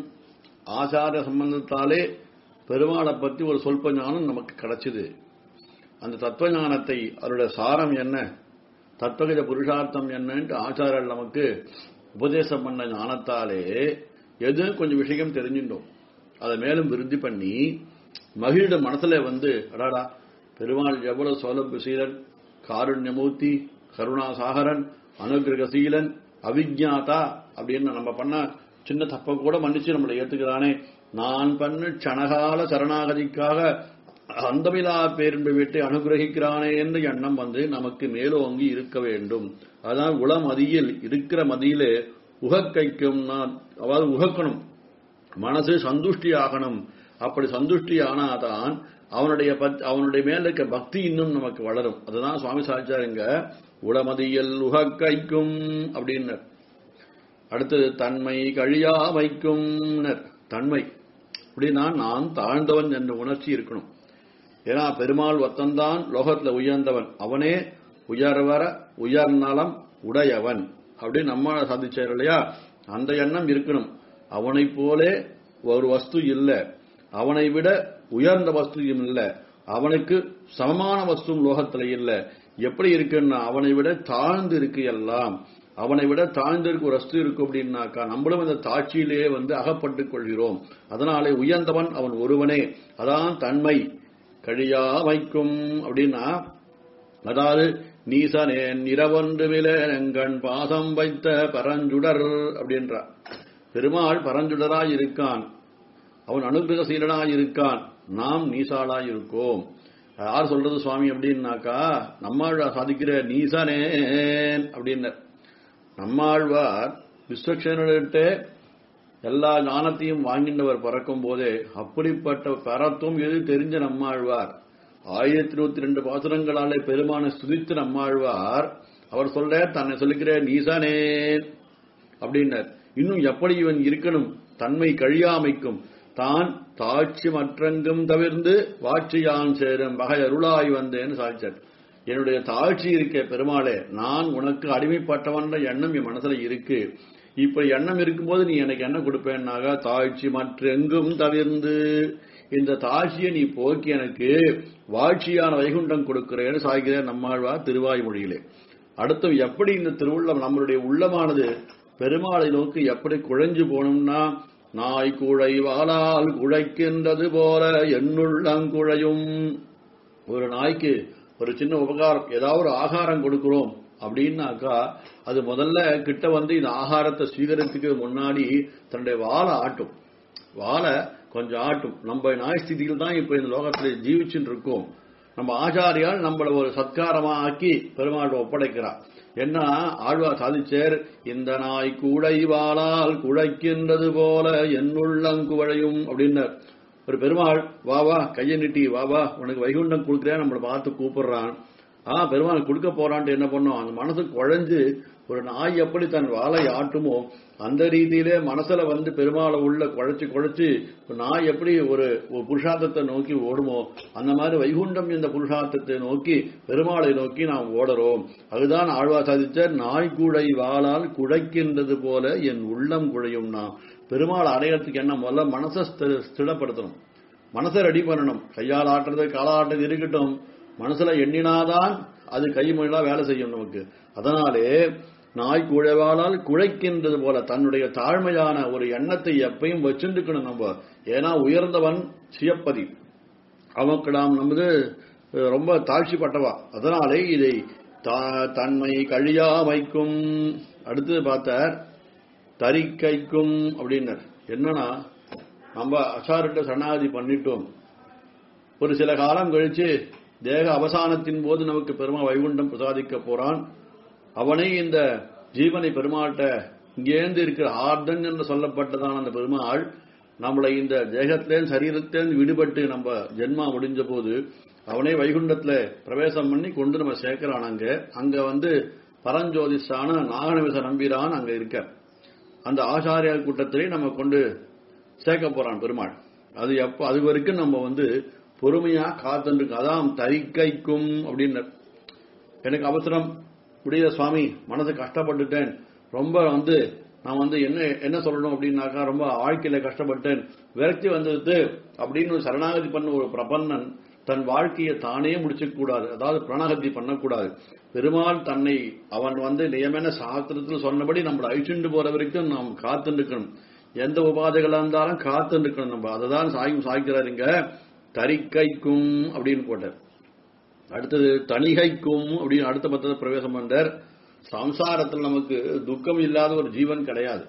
ஆச்சார சம்பந்தத்தாலே பெருமாளை பத்தி ஒரு சொல்ப ஞானம் நமக்கு கிடைச்சது அந்த தத்துவ ஞானத்தை அவருடைய சாரம் என்ன தத்துவகித புருஷார்த்தம் என்னன்ட்டு ஆச்சாரர் நமக்கு உபதேசம் பண்ண ஞானத்தாலே எது கொஞ்சம் விஷயம் தெரிஞ்சிட்டோம் அதை மேலும் விருத்தி பண்ணி மகிழ்ந்த மனசுல வந்து அடாடா பெருமாள் எவ்வளவு சௌலப சீலன் காருண்யமூர்த்தி கருணாசாகரன் அனுகிரகசீலன் அவிஜாதா அப்படின்னு நம்ம பண்ண சின்ன தப்ப கூட மன்னிச்சு நம்மளை ஏத்துக்கிறானே நான் பண்ண க்ஷணகால சரணாகதிக்காக அந்தமிலா பேரின்பை விட்டு அனுகிரகிக்கிறானே என்ற எண்ணம் வந்து நமக்கு மேலோங்கி இருக்க வேண்டும் அதான் உளமதியில் இருக்கிற மதியிலே உகக்கைக்கும் நான் அதாவது உகக்கணும் மனசு சந்துஷ்டி ஆகணும் அப்படி சந்துஷ்டி ஆனாதான் அவனுடைய பத்- அவனுடைய மேல இருக்க பக்தி இன்னும் நமக்கு வளரும் அதுதான் சுவாமி சாச்சாருங்க உளமதியில் உகக்கைக்கும் அப்படின்னர் அடுத்தது தன்மை கழியா வைக்கும் தன்மை அப்படின்னா நான் தாழ்ந்தவன் என்ற உணர்ச்சி இருக்கணும் ஏன்னா பெருமாள் ஒத்தந்தான் லோகத்துல உயர்ந்தவன் அவனே உயர்வர உயர்நலம் உடையவன் அப்படின்னு நம்ம சாதிச்சார் இல்லையா அந்த எண்ணம் இருக்கணும் அவனைப் போலே ஒரு வஸ்து இல்ல அவனை விட உயர்ந்த வஸ்துவும் இல்ல அவனுக்கு சமமான வஸ்துவும் லோகத்துல இல்ல எப்படி இருக்குன்னா அவனை விட தாழ்ந்து இருக்கு எல்லாம் அவனை விட தாழ்ந்து இருக்க ஒரு வஸ்து இருக்கு அப்படின்னாக்கா நம்மளும் இந்த தாட்சியிலேயே வந்து அகப்பட்டுக் கொள்கிறோம் அதனாலே உயர்ந்தவன் அவன் ஒருவனே அதான் தன்மை கழியா வைக்கும் அப்படின்னா அதாவது நீசனேன் இரவொன்று எங்கண் பாசம் வைத்த பரஞ்சுடர் அப்படின்றார் பெருமாள் பரஞ்சுடராய் இருக்கான் அவன் அனுகிரகசீலனாய் இருக்கான் நாம் நீசாளாய் இருக்கோம் யார் சொல்றது சுவாமி அப்படின்னாக்கா நம்மாழ்வார் சாதிக்கிற நீசனேன் அப்படின்னர் நம்மாழ்வார் விஸ்வக்ஷனிட்ட எல்லா ஞானத்தையும் வாங்கின்றவர் பறக்கும் போதே அப்படிப்பட்ட பரத்துவம் எது தெரிஞ்ச நம்மாழ்வார் ஆயிரத்தி நூத்தி ரெண்டு பாசுரங்களாலே பெருமான ஸ்துதித்து நம்மாழ்வார் அவர் சொல்ற தன்னை சொல்லிக்கிற நீசனே அப்படின்னார் இன்னும் எப்படி இவன் இருக்கணும் தன்மை கழியாமைக்கும் தான் தாட்சி மற்றெங்கும் தவிர்ந்து வாட்சியான் சேரும் வகை அருளாய் வந்தேன்னு சாதிச்சார் என்னுடைய தாழ்ச்சி இருக்க பெருமாளே நான் உனக்கு அடிமைப்பட்டவன்ற எண்ணம் என் மனசுல இருக்கு இப்ப எண்ணம் இருக்கும்போது நீ எனக்கு என்ன கொடுப்பேன்னாக தாழ்ச்சி மற்றெங்கும் தவிர்ந்து இந்த தாழ்ச்சியை நீ போக்கி எனக்கு வாழ்ச்சியான வைகுண்டம் கொடுக்கிறேன்னு சாய்கிற நம்மாழ்வார் திருவாய்மொழியிலே அடுத்து எப்படி இந்த திருவுள்ளம் நம்மளுடைய உள்ளமானது பெருமாளை நோக்கி எப்படி குழைஞ்சு போகணும்னா நாய் குழை வாளால் குழைக்கின்றது போல என்னுள்ளங்குழையும் ஒரு நாய்க்கு ஒரு சின்ன உபகாரம் ஏதாவது ஒரு ஆகாரம் கொடுக்கிறோம் அப்படின்னாக்கா அது முதல்ல கிட்ட வந்து இந்த ஆகாரத்தை ஸ்வீகரித்துக்கு முன்னாடி தன்னுடைய வாழை ஆட்டும் வாழை கொஞ்சம் ஆட்டும் நம்ம நாய் ஸ்திதியில் தான் இப்ப இந்த லோகத்துல ஜீவிச்சுட்டு இருக்கோம் நம்ம ஆச்சாரியால் நம்மள ஒரு சத்காரமா ஆக்கி பெருமாள் ஒப்படைக்கிறார் என்ன ஆழ்வா சாதிச்சேர் இந்த நாய் கூடை வாளால் குழைக்கின்றது போல என் உள்ளங்குவழையும் அப்படின்னார் ஒரு பெருமாள் வா வா கையை நீட்டி வா வா உனக்கு வைகுண்டம் கொடுக்குறேன் நம்மளை பார்த்து கூப்பிடுறான் ஆ பெருமாள் கொடுக்க போறான்ட்டு என்ன பண்ணோம் அந்த மனசு குழஞ்சு ஒரு நாய் எப்படி தன் வாளை ஆட்டுமோ அந்த ரீதியிலே மனசுல வந்து பெருமாளை உள்ள குழைச்சு குழைச்சு ஒரு நாய் எப்படி ஒரு ஒரு புருஷார்த்தத்தை நோக்கி ஓடுமோ அந்த மாதிரி வைகுண்டம் இந்த புருஷார்த்தத்தை நோக்கி பெருமாளை நோக்கி நாம் ஓடுறோம் அதுதான் ஆழ்வா சாதிச்ச நாய்க்குழை வாளால் குழைக்கின்றது போல என் உள்ளம் குழையும் நான் பெருமாள் அடையறதுக்கு என்ன முதல்ல மனசை ஸ்தி- ஸ்திரப்படுத்தணும் மனசை ரெடி பண்ணணும் கையால் ஆட்டுறது காலாட்டுறது இருக்கட்டும் மனசுல எண்ணினாதான் அது கை மொழிலா வேலை செய்யும் நமக்கு அதனாலே நாய் குழைவாளால் குழைக்கின்றது போல தன்னுடைய தாழ்மையான ஒரு எண்ணத்தை எப்பயும் வச்சுருக்கணும் நம்ம ஏன்னா உயர்ந்தவன் சியப்பதி அவனுக்கு நாம் நமது அஹ், ரொம்ப தாழ்ச்சிப்பட்டவா அதனாலே இதை தா- தன்மை கழியாமைக்கும் அடுத்து பார்த்தார் தரிக்கைக்கும் அப்படின்னர் என்னன்னா நம்ம அசாரிட்ட சரணாகதி பண்ணிட்டோம் ஒரு சில காலம் கழிச்சு தேக அவசானத்தின் போது நமக்கு பெருமா வைகுண்டம் பிரசாதிக்க போறான் அவனே இந்த ஜீவனை பெருமாள்கிட்ட இங்கேந்து இருக்கிற ஆர்தன் என்று சொல்லப்பட்டதான அந்த பெருமாள் நம்மளை இந்த தேகத்திலேருந்து சரீரத்திலேருந்து விடுபட்டு நம்ம ஜென்மா முடிஞ்ச போது அவனே வைகுண்டத்துல பிரவேசம் பண்ணி கொண்டு நம்ம சேர்க்கிறான் அங்க அங்க வந்து பரஞ்சோதிஷான நாகநவிச நம்பிரான் அங்க இருக்க அந்த ஆச்சாரியார் கூட்டத்திலே நம்ம கொண்டு சேர்க்க போறான் பெருமாள் அது எப்ப அது வரைக்கும் நம்ம வந்து பொறுமையா காத்துருக்கு அதான் தரிக்கைக்கும் அப்படின்னு எனக்கு அவசரம் முடியல சுவாமி மனசு கஷ்டப்பட்டுட்டேன் ரொம்ப வந்து நான் வந்து என்ன என்ன சொல்லணும் அப்படின்னாக்கா ரொம்ப வாழ்க்கையில கஷ்டப்பட்டேன் விரக்தி வந்தது அப்படின்னு ஒரு சரணாகதி பண்ண ஒரு பிரபன்னன் தன் வாழ்க்கையை தானே முடிச்சுக்க கூடாது அதாவது பிரணகதி பண்ணக்கூடாது பெருமாள் தன்னை அவன் வந்து நியமன சாஸ்திரத்தில் சொன்னபடி நம்மளை அழிச்சுண்டு போற வரைக்கும் நாம் காத்துருக்கணும் எந்த உபாதைகளா இருந்தாலும் காத்துருக்கணும் நம்ம அதை தான் சாயும் சாய்க்கிறார் இங்க தரிக்கைக்கும் அப்படின்னு போட்டார் அடுத்தது தணிகைக்கும் அப்படின்னு அடுத்த பத்தத்தை பிரவேசம் பண்றார் சம்சாரத்தில் நமக்கு துக்கம் இல்லாத ஒரு ஜீவன் கிடையாது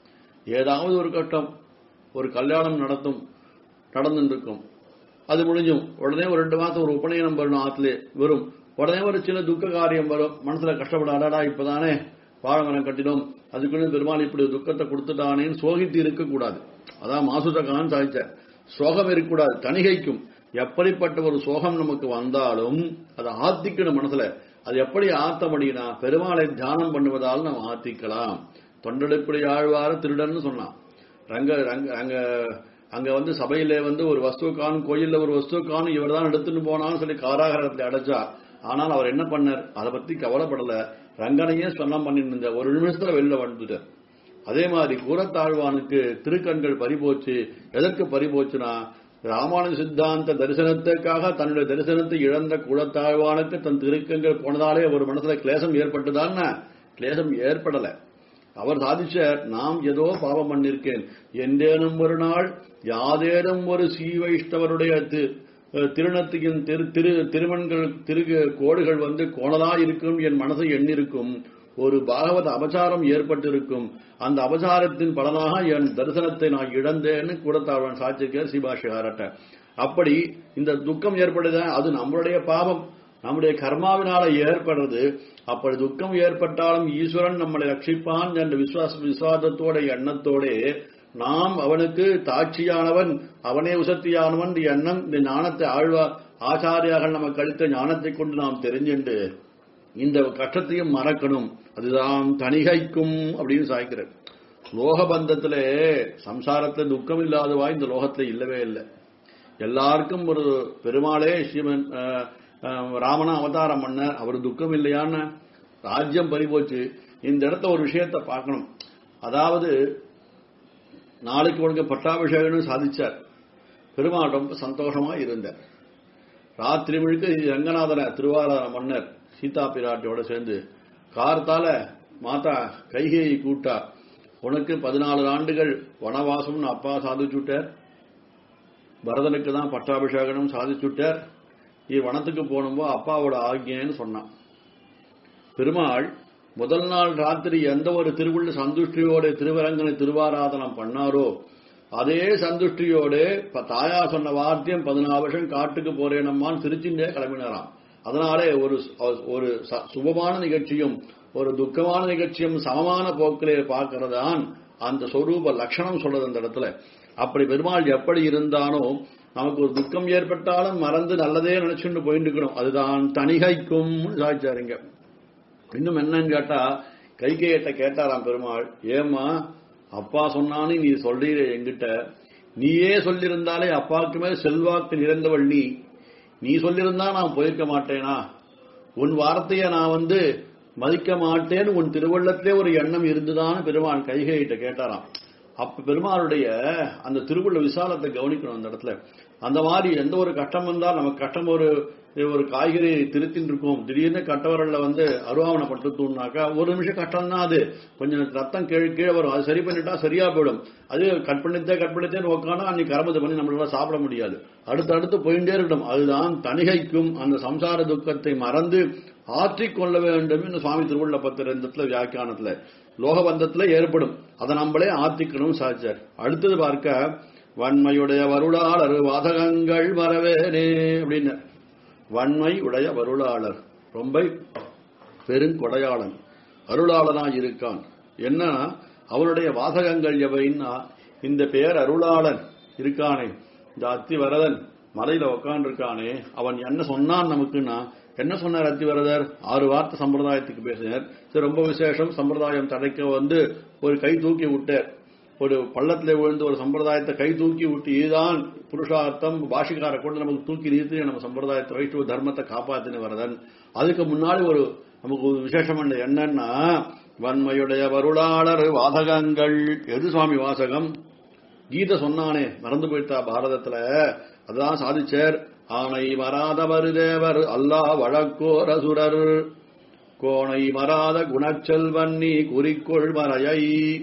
ஏதாவது ஒரு கட்டம் ஒரு கல்யாணம் நடத்தும் நடந்துட்டு இருக்கும் அது முடிஞ்சும் உடனே ஒரு ரெண்டு மாசம் ஒரு உபநயனம் வரணும் ஆத்துல வரும் உடனே ஒரு சில துக்க காரியம் வரும் மனசுல கஷ்டப்படாடா இப்பதானே வாழமரம் கட்டிடும் அதுக்குன்னு பெருமாள் இப்படி துக்கத்தை கொடுத்துட்டானேன்னு சோகித்து இருக்கக்கூடாது அதான் மாசுதகான்னு சாதிச்ச சோகம் இருக்கக்கூடாது தணிகைக்கும் எப்படிப்பட்ட ஒரு சோகம் நமக்கு வந்தாலும் அதை ஆத்திக்கணும் மனசுல அது எப்படி ஆத்த முடியும்னா பெருமாளை தியானம் பண்ணுவதால் நாம் ஆத்திக்கலாம் தொண்டெடுப்படி ஆழ்வார திருடன்னு சொன்னான் ரங்க ரங்க அங்க அங்க வந்து சபையில வந்து ஒரு வஸ்துக்கான் கோயில்ல ஒரு வஸ்துக்கான் இவர் தான் எடுத்துட்டு போனான்னு சொல்லி காராகரத்துல அடைச்சா ஆனால் அவர் என்ன பண்ணார் அதை பத்தி கவலைப்படல ரங்கனையே சொன்னம் பண்ணிட்டு இருந்த ஒரு நிமிஷத்துல வெளில வந்துட்டார் அதே மாதிரி கூரத்தாழ்வானுக்கு திருக்கண்கள் பறிபோச்சு எதற்கு பறிபோச்சுனா ராமானுஜ சித்தாந்த தரிசனத்துக்காக தன்னுடைய தரிசனத்தை இழந்த குலத்தாழ்வானுக்கு தன் திருக்கங்கள் போனதாலே ஒரு மனசுல கிளேசம் ஏற்பட்டுதான்னா கிளேசம் ஏற்படல அவர் சாதிச்சார் நாம் ஏதோ பாவம் பண்ணிருக்கேன் என்றேனும் ஒரு நாள் யாதேனும் ஒரு ஸ்ரீ வைஷ்ணவருடைய தி- திருநத்தியின் திரு திரு திருமண்கள் திரு கோடுகள் வந்து கோணலா இருக்கும் என் மனசை எண்ணிருக்கும் ஒரு பாகவத அபசாரம் ஏற்பட்டிருக்கும் அந்த அபசாரத்தின் பலனாக என் தரிசனத்தை நான் இழந்தேன்னு கூடத்தாழ்வன் சாட்சியிருக்கார் சிபாஷிகாரட்ட அப்படி இந்த துக்கம் ஏற்படுத அது நம்மளுடைய பாவம் நம்முடைய கர்மாவினால ஏற்படுறது அப்படி துக்கம் ஏற்பட்டாலும் ஈஸ்வரன் நம்மளை ரட்சிப்பான் என்ற விசுவாச விசுவாசத்தோட எண்ணத்தோட நாம் அவனுக்கு தாட்சியானவன் அவனே உசத்தியானவன் இந்த எண்ணம் இந்த ஞானத்தை ஆழ்வா ஆச்சாரியார்கள் நமக்கு அளித்த ஞானத்தை கொண்டு நாம் தெரிஞ்சுண்டு இந்த கஷ்டத்தையும் மறக்கணும் அதுதான் தணிகைக்கும் அப்படின்னு சாய்க்கிறார் லோகபந்தத்திலே சம்சாரத்துல துக்கம் இல்லாதவா இந்த லோகத்துல இல்லவே இல்லை எல்லாருக்கும் ஒரு பெருமாளே ஸ்ரீமன் அஹ், அஹ், ராமனா அவதாரம் பண்ண அவர் துக்கம் இல்லையான்னு ராஜ்யம் பறிபோச்சு இந்த இடத்த ஒரு விஷயத்தை பார்க்கணும் அதாவது நாளைக்கு உனக்கு பட்டாபிஷேகம்னு சாதிச்சார் பெருமாள் ரொம்ப சந்தோஷமா இருந்தார் ராத்திரி முழுக்க ரங்கநாதன திருவாரூர மன்னர் சீதா பிராட்டியோட சேர்ந்து கார்த்தால மாதா கைகேயி கூட்டா உனக்கு பதினாலு ஆண்டுகள் வனவாசம்னு அப்பா சாதிச்சுட்டார் பரதனுக்கு தான் பட்டாபிஷேகனும் சாதிச்சுட்டார் நீ வனத்துக்கு போகணும்போ அப்பாவோட ஆக்ஞைன்னு சொன்னான் பெருமாள் முதல் நாள் ராத்திரி எந்த ஒரு திருவுள்ள சந்துஷ்டியோட திருவரங்கனை திருவாராதனம் பண்ணாரோ அதே சந்துஷ்டியோட இப்ப தாயா சொன்ன வார்த்தையும் பதினாறு வருஷம் காட்டுக்கு போறேனம்மான்னு திருச்சிண்டே கிளம்பினாராம் அதனாலே ஒரு ஒரு ச- சுபமான நிகழ்ச்சியும் ஒரு துக்கமான நிகழ்ச்சியும் சமமான போக்கிலே பார்க்கறதான் அந்த சொரூப லட்சணம் சொல்றது அந்த இடத்துல அப்படி பெருமாள் எப்படி இருந்தானோ நமக்கு ஒரு துக்கம் ஏற்பட்டாலும் மறந்து நல்லதே நினைச்சுட்டு போயிட்டு இருக்கணும் அதுதான் தணிகைக்கும் சாதிச்சாருங்க இன்னும் என்னன்னு கேட்டா கைகேட்ட கேட்டாராம் பெருமாள் ஏம்மா அப்பா சொன்னான்னு நீ சொல்றீர என்கிட்ட நீயே சொல்லியிருந்தாலே அப்பாவுக்கு மேல் செல்வாக்கு நிறைந்தவள் நீ நீ சொல்லியிருந்தா நான் போயிருக்க மாட்டேனா உன் வார்த்தையை நான் வந்து மதிக்க மாட்டேன்னு உன் திருவள்ளத்திலே ஒரு எண்ணம் இருந்துதான் பெருமாள் கைகையிட்ட கேட்டாராம் அப்ப பெருமாளுடைய அந்த திருவுள்ள விசாலத்தை கவனிக்கணும் அந்த இடத்துல அந்த மாதிரி எந்த ஒரு கஷ்டம் வந்தால் நமக்கு கஷ்டம் ஒரு ஒரு காய்கறி திருத்தின்னு இருக்கும் திடீர்னு கட்டவரல்ல வந்து அருவாவணப்பட்டுனாக்கா ஒரு நிமிஷம் கஷ்டம் தான் அது கொஞ்சம் ரத்தம் கீழே கீழே வரும் அது சரி பண்ணிட்டா சரியா போயிடும் அது கட் பண்ணித்தே கட் பண்ணித்தேன்னு உட்காந்து அன்னைக்கு கரமத்தை பண்ணி நம்மளால சாப்பிட முடியாது அடுத்து அடுத்து போயிட்டே இருக்கட்டும் அதுதான் தணிகைக்கும் அந்த சம்சார துக்கத்தை மறந்து ஆற்றிக் கொள்ள வேண்டும் என்று சுவாமி திருவுள்ள பத்திரத்துல வியாக்கியானத்துல லோகபந்தத்துல ஏற்படும் அதை நம்மளே ஆத்திக்கணும் சாச்சார் அடுத்தது பார்க்க வன்மையுடைய வருளாளர் வாதகங்கள் வரவேனே அப்படின்னு வன்மை உடைய வருளாளர் ரொம்ப பெருங்கொடையாளன் அருளாளனாய் இருக்கான் என்ன அவனுடைய வாசகங்கள் எவைன்னா இந்த பேர் அருளாளன் இருக்கானே இந்த அத்திவரதன் மலையில உக்காண்டிருக்கானே அவன் என்ன சொன்னான் நமக்குன்னா என்ன சொன்னார் அத்திவரதர் ஆறு வார்த்தை சம்பிரதாயத்துக்கு பேசினார் சரி ரொம்ப விசேஷம் சம்பிரதாயம் தடைக்க வந்து ஒரு கை தூக்கி விட்டார் ஒரு பள்ளத்துல விழுந்து ஒரு சம்பிரதாயத்தை கை தூக்கி விட்டு இதுதான் புருஷார்த்தம் பாஷிகாரை கொண்டு நமக்கு தூக்கி நிறுத்தி நம்ம சம்பிரதாயத்தை வைஷ்ணவ தர்மத்தை காப்பாத்தின வரதன் அதுக்கு முன்னாடி ஒரு நமக்கு ஒரு விசேஷம் என்ன என்னன்னா வன்மையுடைய வருளாளர் வாசகங்கள் எது சுவாமி வாசகம் கீதை சொன்னானே மறந்து போயிட்டா பாரதத்துல அதான் சாதிச்சார் ஆனை மறாதவர் தேவர் அல்லா வழக்கோர் அசுரர் கோணை மறாத குணச்செல்வன்னி குறிக்கொள் மறையை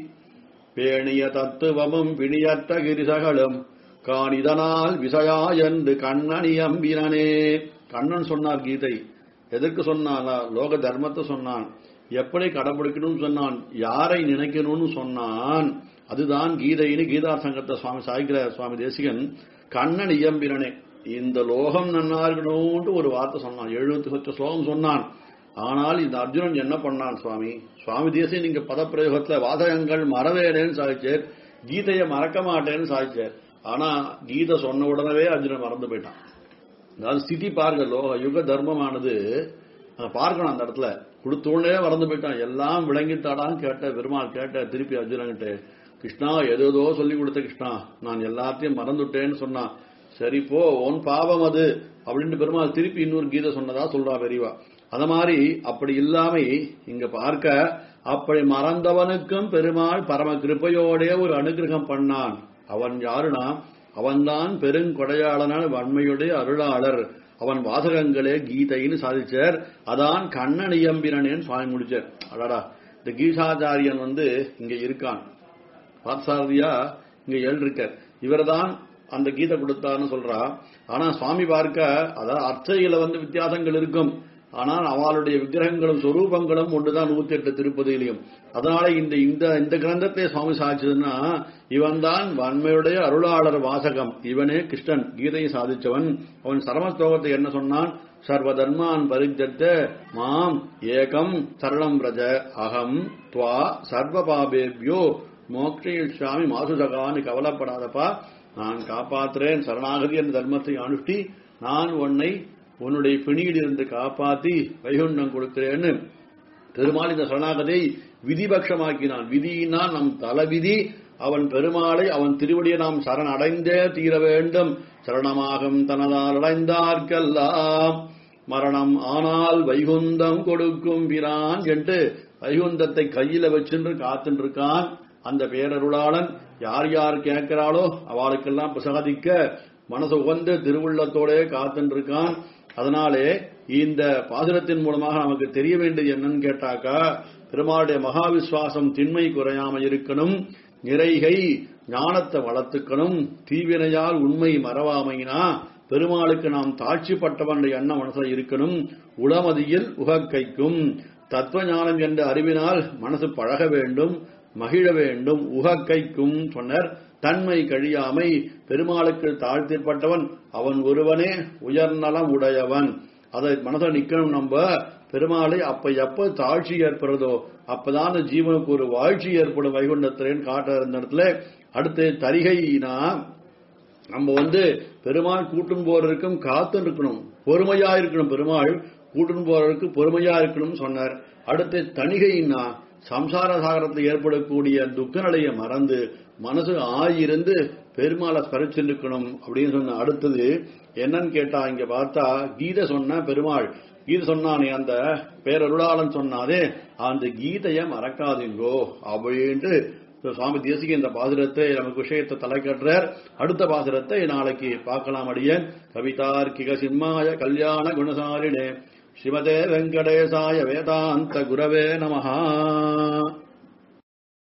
பேணிய தத்துவமும் பிணியற்ற கிரிசகளும் காணிதனால் விசயா என்று கண்ணனியம்பினனே கண்ணன் சொன்னார் கீதை எதற்கு சொன்னான் லோக தர்மத்தை சொன்னான் எப்படி கடைபிடிக்கணும்னு சொன்னான் யாரை நினைக்கணும்னு சொன்னான் அதுதான் கீதைன்னு கீதா சங்கத்தை சுவாமி சாய்கிற சுவாமி தேசிகன் கண்ணன் இயம்பினனே இந்த லோகம் நன்னா இருக்கணும்னு ஒரு வார்த்தை சொன்னான் எழுபத்தி சொச்ச ஸ்லோகம் சொன்னான் ஆனால் இந்த அர்ஜுனன் என்ன பண்ணான் சுவாமி சுவாமி தேசியம் நீங்க பதப்பிரயோகத்துல வாதகங்கள் மறவேனேன்னு சாதிச்சார் கீதையை மறக்க மாட்டேன்னு சாதிச்சார் ஆனா கீதை சொன்ன உடனே அர்ஜுனன் மறந்து போயிட்டான் அதாவது ஸ்திதி பாருங்க லோக யுக தர்மமானது அதை பார்க்கணும் அந்த இடத்துல கொடுத்த உடனே மறந்து போயிட்டான் எல்லாம் விளங்கித்தாடான்னு கேட்ட பெருமாள் கேட்ட திருப்பி அர்ஜுனன்கிட்ட கிருஷ்ணா ஏதோ சொல்லி கொடுத்த கிருஷ்ணா நான் எல்லாத்தையும் மறந்துட்டேன்னு சொன்னான் சரி போ உன் பாவம் அது அப்படின்ட்டு பெருமாள் திருப்பி இன்னொரு கீதை சொன்னதா சொல்றா பெரியவா அத மாதிரி அப்படி இல்லாம இங்க பார்க்க அப்படி மறந்தவனுக்கும் பெருமாள் பரம கிருப்பையோடே ஒரு அனுகிரகம் பண்ணான் அவன் யாருனா அவன்தான் பெருங்கொடையாளனான வன்மையுடைய அருளாளர் அவன் வாசகங்களே கீதைன்னு சாதிச்சார் அதான் கண்ணனியம்பினேன்னு சுவாமி முடிச்சார் அடாடா இந்த கீதாச்சாரியன் வந்து இங்க இருக்கான் பாத்சாரதியா இங்க எழுதிருக்கார் இவர்தான் அந்த கீதை கொடுத்தான்னு சொல்றா ஆனா சுவாமி பார்க்க அதாவது அர்ச்சையில வந்து வித்தியாசங்கள் இருக்கும் ஆனால் அவளுடைய விக்கிரகங்களும் சொரூபங்களும் ஒன்றுதான் நூத்தி எட்டு திருப்பதியிலையும் அதனால இந்த இந்த இந்த கிரந்தத்தை சுவாமி சாதிச்சதுன்னா இவன் தான் வன்மையுடைய அருளாளர் வாசகம் இவனே கிருஷ்ணன் கீதையை சாதிச்சவன் அவன் சரமஸ்லோகத்தை என்ன சொன்னான் சர்வதர்மான் பரிஜத்த மாம் ஏகம் சரணம் ரஜ அகம் துவா சர்வ பாபேபியோ மோக்ஷயிஷாமி மாசுசகான்னு கவலைப்படாதப்பா நான் காப்பாத்துறேன் சரணாகதி என்ற தர்மத்தை அனுஷ்டி நான் உன்னை உன்னுடைய பிணியிலிருந்து காப்பாத்தி வைகுண்டம் கொடுக்கிறேன்னு பெருமாள் இந்த சரணாகதை விதிபட்சமாக்கினான் விதியினா நம் தலவிதி அவன் பெருமாளை அவன் திருவடியை நாம் சரண் அடைந்தே தீர வேண்டும் சரணமாகும் தனதால் அடைந்தார்க்கெல்லாம் மரணம் ஆனால் வைகுந்தம் கொடுக்கும் பிரான் என்று வைகுந்தத்தை கையில வச்சுன்று காத்துட்டு இருக்கான் அந்த பேரருளாளன் யார் யார் கேட்கிறாளோ அவளுக்கெல்லாம் பிரசாதிக்க மனசு உகந்த திருவுள்ளத்தோடே காத்துட்டு இருக்கான் அதனாலே இந்த பாசுரத்தின் மூலமாக நமக்கு தெரிய வேண்டியது என்னன்னு கேட்டாக்கா பெருமாளுடைய மகா விசுவாசம் திண்மை குறையாம இருக்கணும் நிறைகை ஞானத்தை வளர்த்துக்கணும் தீவினையால் உண்மை மறவாமையினா பெருமாளுக்கு நாம் தாட்சிப்பட்டவன் எண்ணம் மனசுல இருக்கணும் உளமதியில் உகக்கைக்கும் தத்துவ ஞானம் என்ற அறிவினால் மனசு பழக வேண்டும் மகிழ வேண்டும் உகக்கைக்கும் சொன்னர் தன்மை கழியாமை பெருமாளுக்கு தாழ்த்திற்பட்டவன் அவன் ஒருவனே உயர்நலம் உடையவன் அதை மனதில் நிக்கணும் நம்ம பெருமாளை அப்ப எப்ப தாழ்ச்சி ஏற்படுறதோ அப்பதான் அந்த ஜீவனுக்கு ஒரு வாழ்ச்சி ஏற்படும் வைகுண்டத்திலேன்னு காட்ட இருந்த இடத்துல அடுத்து தரிகைனா நம்ம வந்து பெருமாள் கூட்டும் போறதுக்கும் காத்து இருக்கணும் பொறுமையா இருக்கணும் பெருமாள் கூட்டும் போறதுக்கு பொறுமையா இருக்கணும்னு சொன்னார் அடுத்து தணிகைன்னா சம்சார சாகரத்தில் ஏற்படக்கூடிய துக்க நிலையை மறந்து மனசு ஆயிருந்து பெருமாளை ஸ்மரிச்சிருக்கணும் அப்படின்னு சொன்ன அடுத்தது என்னன்னு கேட்டா இங்க பார்த்தா கீதை சொன்ன பெருமாள் கீதை சொன்னானே அந்த பேரருளாளன் சொன்னாதே அந்த கீதைய மறக்காதீங்கோ அப்படின்ட்டு சுவாமி தேசிக இந்த பாசுரத்தை நமக்கு விஷயத்தை தலைக்கட்டுறார் அடுத்த பாசுரத்தை நாளைக்கு பார்க்கலாம் அடியேன் கவிதார்க்கிக சிம்மாய கல்யாண குணசாலினே ஸ்ரீமதே வெங்கடேசாய வேதாந்த குரவே நமஹா